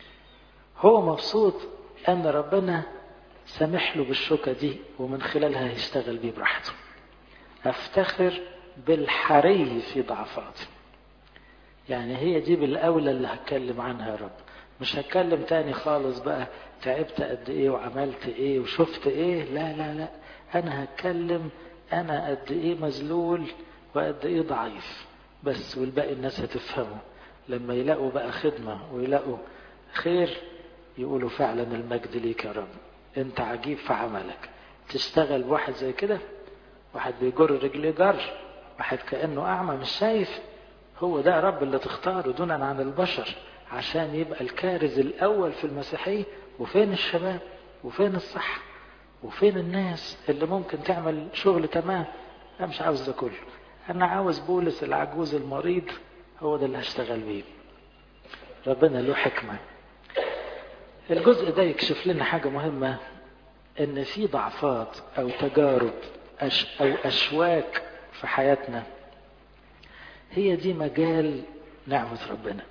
هو مبسوط أن ربنا سامح له بالشوكة دي ومن خلالها يشتغل بيه براحته أفتخر بالحري في ضعفاتي يعني هي دي بالأولى اللي هتكلم عنها يا رب مش هتكلم تاني خالص بقى تعبت قد ايه وعملت ايه وشفت ايه لا لا لا انا هتكلم انا قد ايه مذلول وقد ايه ضعيف بس والباقي الناس هتفهمه لما يلاقوا بقى خدمة ويلاقوا خير يقولوا فعلا المجد ليك يا رب انت عجيب في عملك تشتغل بواحد زي كده واحد بيجر رجليه جر واحد كأنه أعمى مش شايف هو ده رب اللي تختاره دونا عن البشر عشان يبقى الكارز الأول في المسيحية وفين الشباب وفين الصحة وفين الناس اللي ممكن تعمل شغل تمام أنا مش عاوز ده كله أنا عاوز بولس العجوز المريض هو ده اللي هشتغل بيه ربنا له حكمة الجزء ده يكشف لنا حاجة مهمة إن في ضعفات أو تجارب أش أو أشواك في حياتنا هي دي مجال نعمة ربنا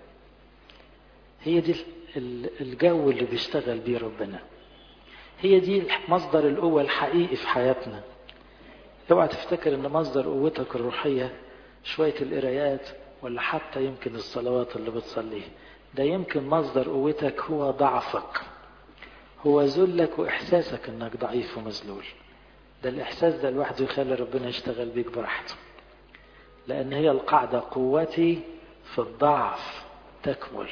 هي دي الجو اللي بيشتغل بيه ربنا هي دي مصدر القوة الحقيقي في حياتنا اوعى تفتكر ان مصدر قوتك الروحية شوية القرايات ولا حتى يمكن الصلوات اللي بتصليها ده يمكن مصدر قوتك هو ضعفك هو ذلك واحساسك انك ضعيف ومذلول ده الاحساس ده لوحده يخلي ربنا يشتغل بيك براحته لان هي القاعدة قوتي في الضعف تكمل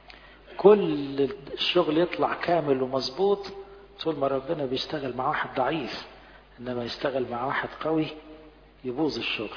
كل الشغل يطلع كامل ومظبوط طول ما ربنا بيشتغل مع واحد ضعيف انما يشتغل مع واحد قوي يبوظ الشغل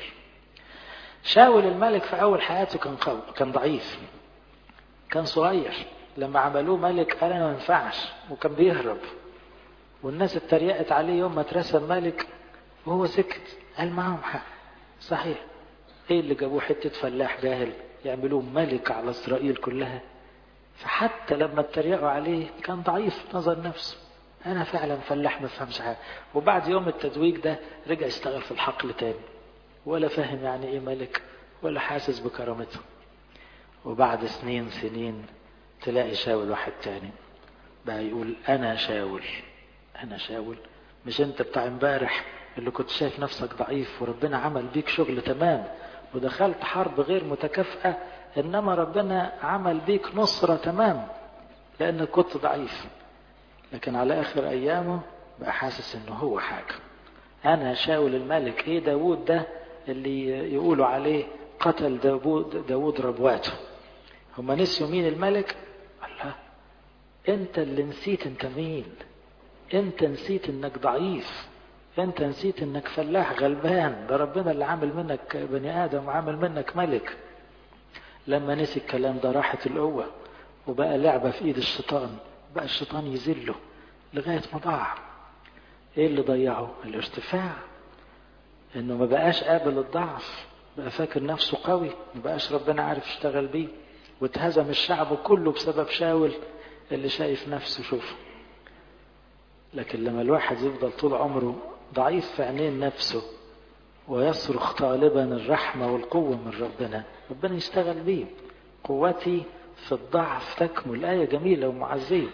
شاول الملك في اول حياته كان قوي كان ضعيف كان صغير لما عملوه ملك قال انا ما ينفعش وكان بيهرب والناس اتريقت عليه يوم ما اترسم ملك وهو سكت قال معاهم حق صحيح ايه اللي جابوه حته فلاح جاهل يعملوه ملك على اسرائيل كلها فحتى لما اتريقوا عليه كان ضعيف في نظر نفسه انا فعلا فلاح ما فهمش حاجه وبعد يوم التتويج ده رجع يشتغل في الحقل تاني ولا فاهم يعني ايه ملك ولا حاسس بكرامته وبعد سنين سنين تلاقي شاول واحد تاني بقى يقول انا شاول انا شاول مش انت بتاع امبارح اللي كنت شايف نفسك ضعيف وربنا عمل بيك شغل تمام ودخلت حرب غير متكافئة انما ربنا عمل بيك نصرة تمام لانك كنت ضعيف لكن على اخر ايامه بقى حاسس انه هو حاجة انا شاول الملك ايه داود ده اللي يقولوا عليه قتل داود, داود ربواته هما نسيوا مين الملك الله انت اللي نسيت انت مين انت نسيت انك ضعيف انت نسيت انك فلاح غلبان ده ربنا اللي عامل منك بني ادم وعامل منك ملك لما نسي الكلام ده راحت القوة وبقى لعبة في ايد الشيطان بقى الشيطان يذله لغاية ما ضاع ايه اللي ضيعه الارتفاع انه ما بقاش قابل الضعف بقى فاكر نفسه قوي ما بقاش ربنا عارف يشتغل بيه واتهزم الشعب كله بسبب شاول اللي شايف نفسه شوفه لكن لما الواحد يفضل طول عمره ضعيف في عينين نفسه ويصرخ طالبا الرحمة والقوة من ربنا ربنا يشتغل بيه قوتي في الضعف تكمل آية جميلة ومعزية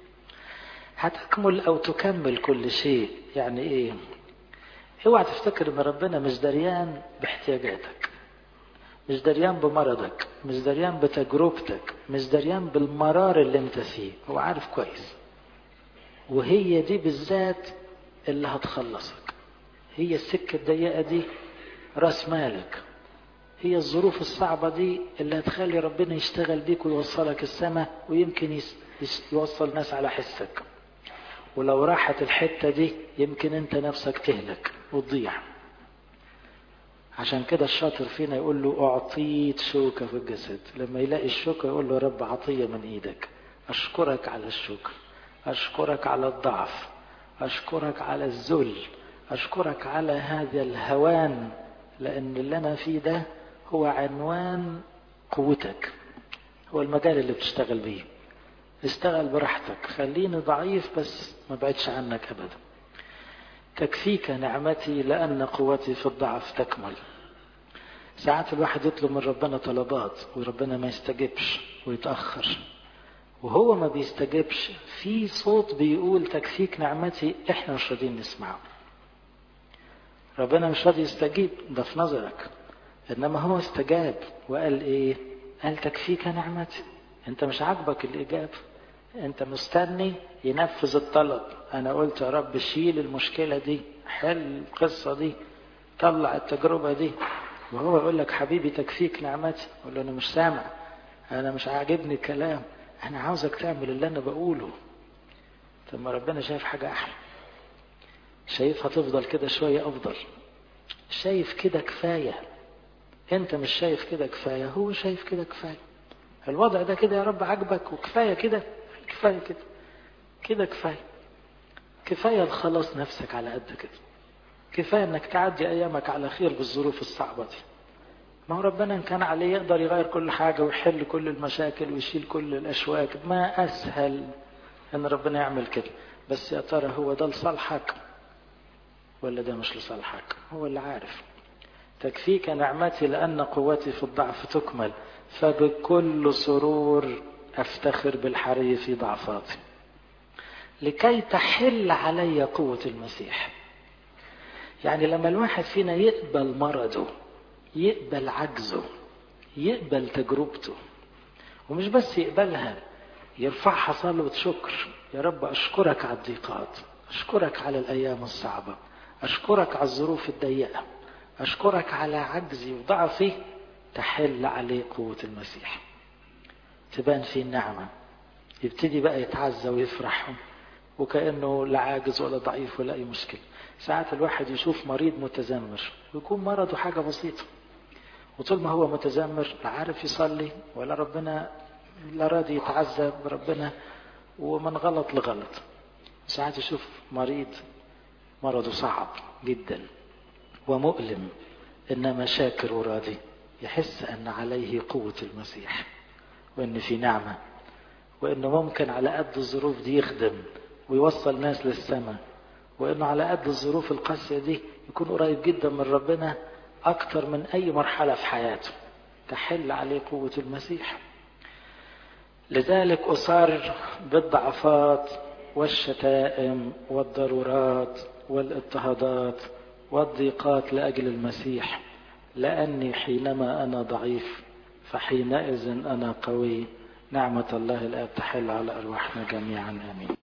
هتكمل أو تكمل كل شيء يعني إيه اوعى تفتكر ان ربنا مش دريان باحتياجاتك مش دريان بمرضك مش دريان بتجربتك مش دريان بالمرار اللي انت فيه هو عارف كويس وهي دي بالذات اللي هتخلصك هي السكة الضيقة دي راس مالك هي الظروف الصعبة دي اللي هتخلي ربنا يشتغل بيك ويوصلك السماء ويمكن يوصل ناس على حسك ولو راحت الحتة دي يمكن انت نفسك تهلك وتضيع عشان كده الشاطر فينا يقول له أعطيت شوكة في الجسد لما يلاقي الشوكة يقول له رب عطية من إيدك أشكرك على الشكر أشكرك على الضعف أشكرك على الذل أشكرك على هذا الهوان لأن اللي أنا فيه ده هو عنوان قوتك هو المجال اللي بتشتغل بيه اشتغل براحتك خليني ضعيف بس ما بعدش عنك أبدا تكفيك نعمتي لأن قوتي في الضعف تكمل ساعات الواحد يطلب من ربنا طلبات وربنا ما يستجبش ويتأخر وهو ما بيستجبش في صوت بيقول تكفيك نعمتي احنا مش راضيين نسمعه ربنا مش راضي يستجيب ده في نظرك انما هو استجاب وقال ايه قال تكفيك نعمتي انت مش عاجبك الاجابه انت مستني ينفذ الطلب انا قلت يا رب شيل المشكله دي حل القصه دي طلع التجربه دي وهو يقول لك حبيبي تكفيك نعمتي اقول له انا مش سامع انا مش عاجبني الكلام انا عاوزك تعمل اللي انا بقوله طب ما ربنا شايف حاجه احلى شايف هتفضل كده شويه افضل شايف كده كفايه انت مش شايف كده كفايه هو شايف كده كفايه الوضع ده كده يا رب عاجبك وكفايه كده كفايه كده كده كفايه كفايه تخلص نفسك على قد كده كفايه انك تعدي ايامك على خير بالظروف الصعبه دي ما هو ربنا ان كان عليه يقدر يغير كل حاجه ويحل كل المشاكل ويشيل كل الاشواك ما اسهل ان ربنا يعمل كده بس يا ترى هو ده لصالحك ولا ده مش لصالحك هو اللي عارف تكفيك نعمتي لأن قوتي في الضعف تكمل فبكل سرور أفتخر بالحري في ضعفاتي لكي تحل علي قوة المسيح يعني لما الواحد فينا يقبل مرضه يقبل عجزه يقبل تجربته ومش بس يقبلها يرفعها صلوة شكر يا رب أشكرك على الضيقات أشكرك على الأيام الصعبة أشكرك على الظروف الضيقة أشكرك على عجزي وضعفي تحل عليه قوة المسيح تبان فيه النعمة يبتدي بقى يتعزى ويفرح وكأنه لا عاجز ولا ضعيف ولا أي مشكلة ساعات الواحد يشوف مريض متذمر ويكون مرضه حاجة بسيطة وطول ما هو متذمر لا عارف يصلي ولا ربنا لا راضي يتعزى بربنا ومن غلط لغلط ساعات يشوف مريض مرضه صعب جدا ومؤلم انما شاكر وراضي يحس ان عليه قوه المسيح وان في نعمه وانه ممكن على قد الظروف دي يخدم ويوصل ناس للسماء وانه على قد الظروف القاسيه دي يكون قريب جدا من ربنا اكتر من اي مرحله في حياته تحل عليه قوه المسيح لذلك اصر بالضعفات والشتائم والضرورات والاضطهادات والضيقات لاجل المسيح لاني حينما انا ضعيف فحينئذ انا قوي نعمه الله الاب تحل على ارواحنا جميعا امين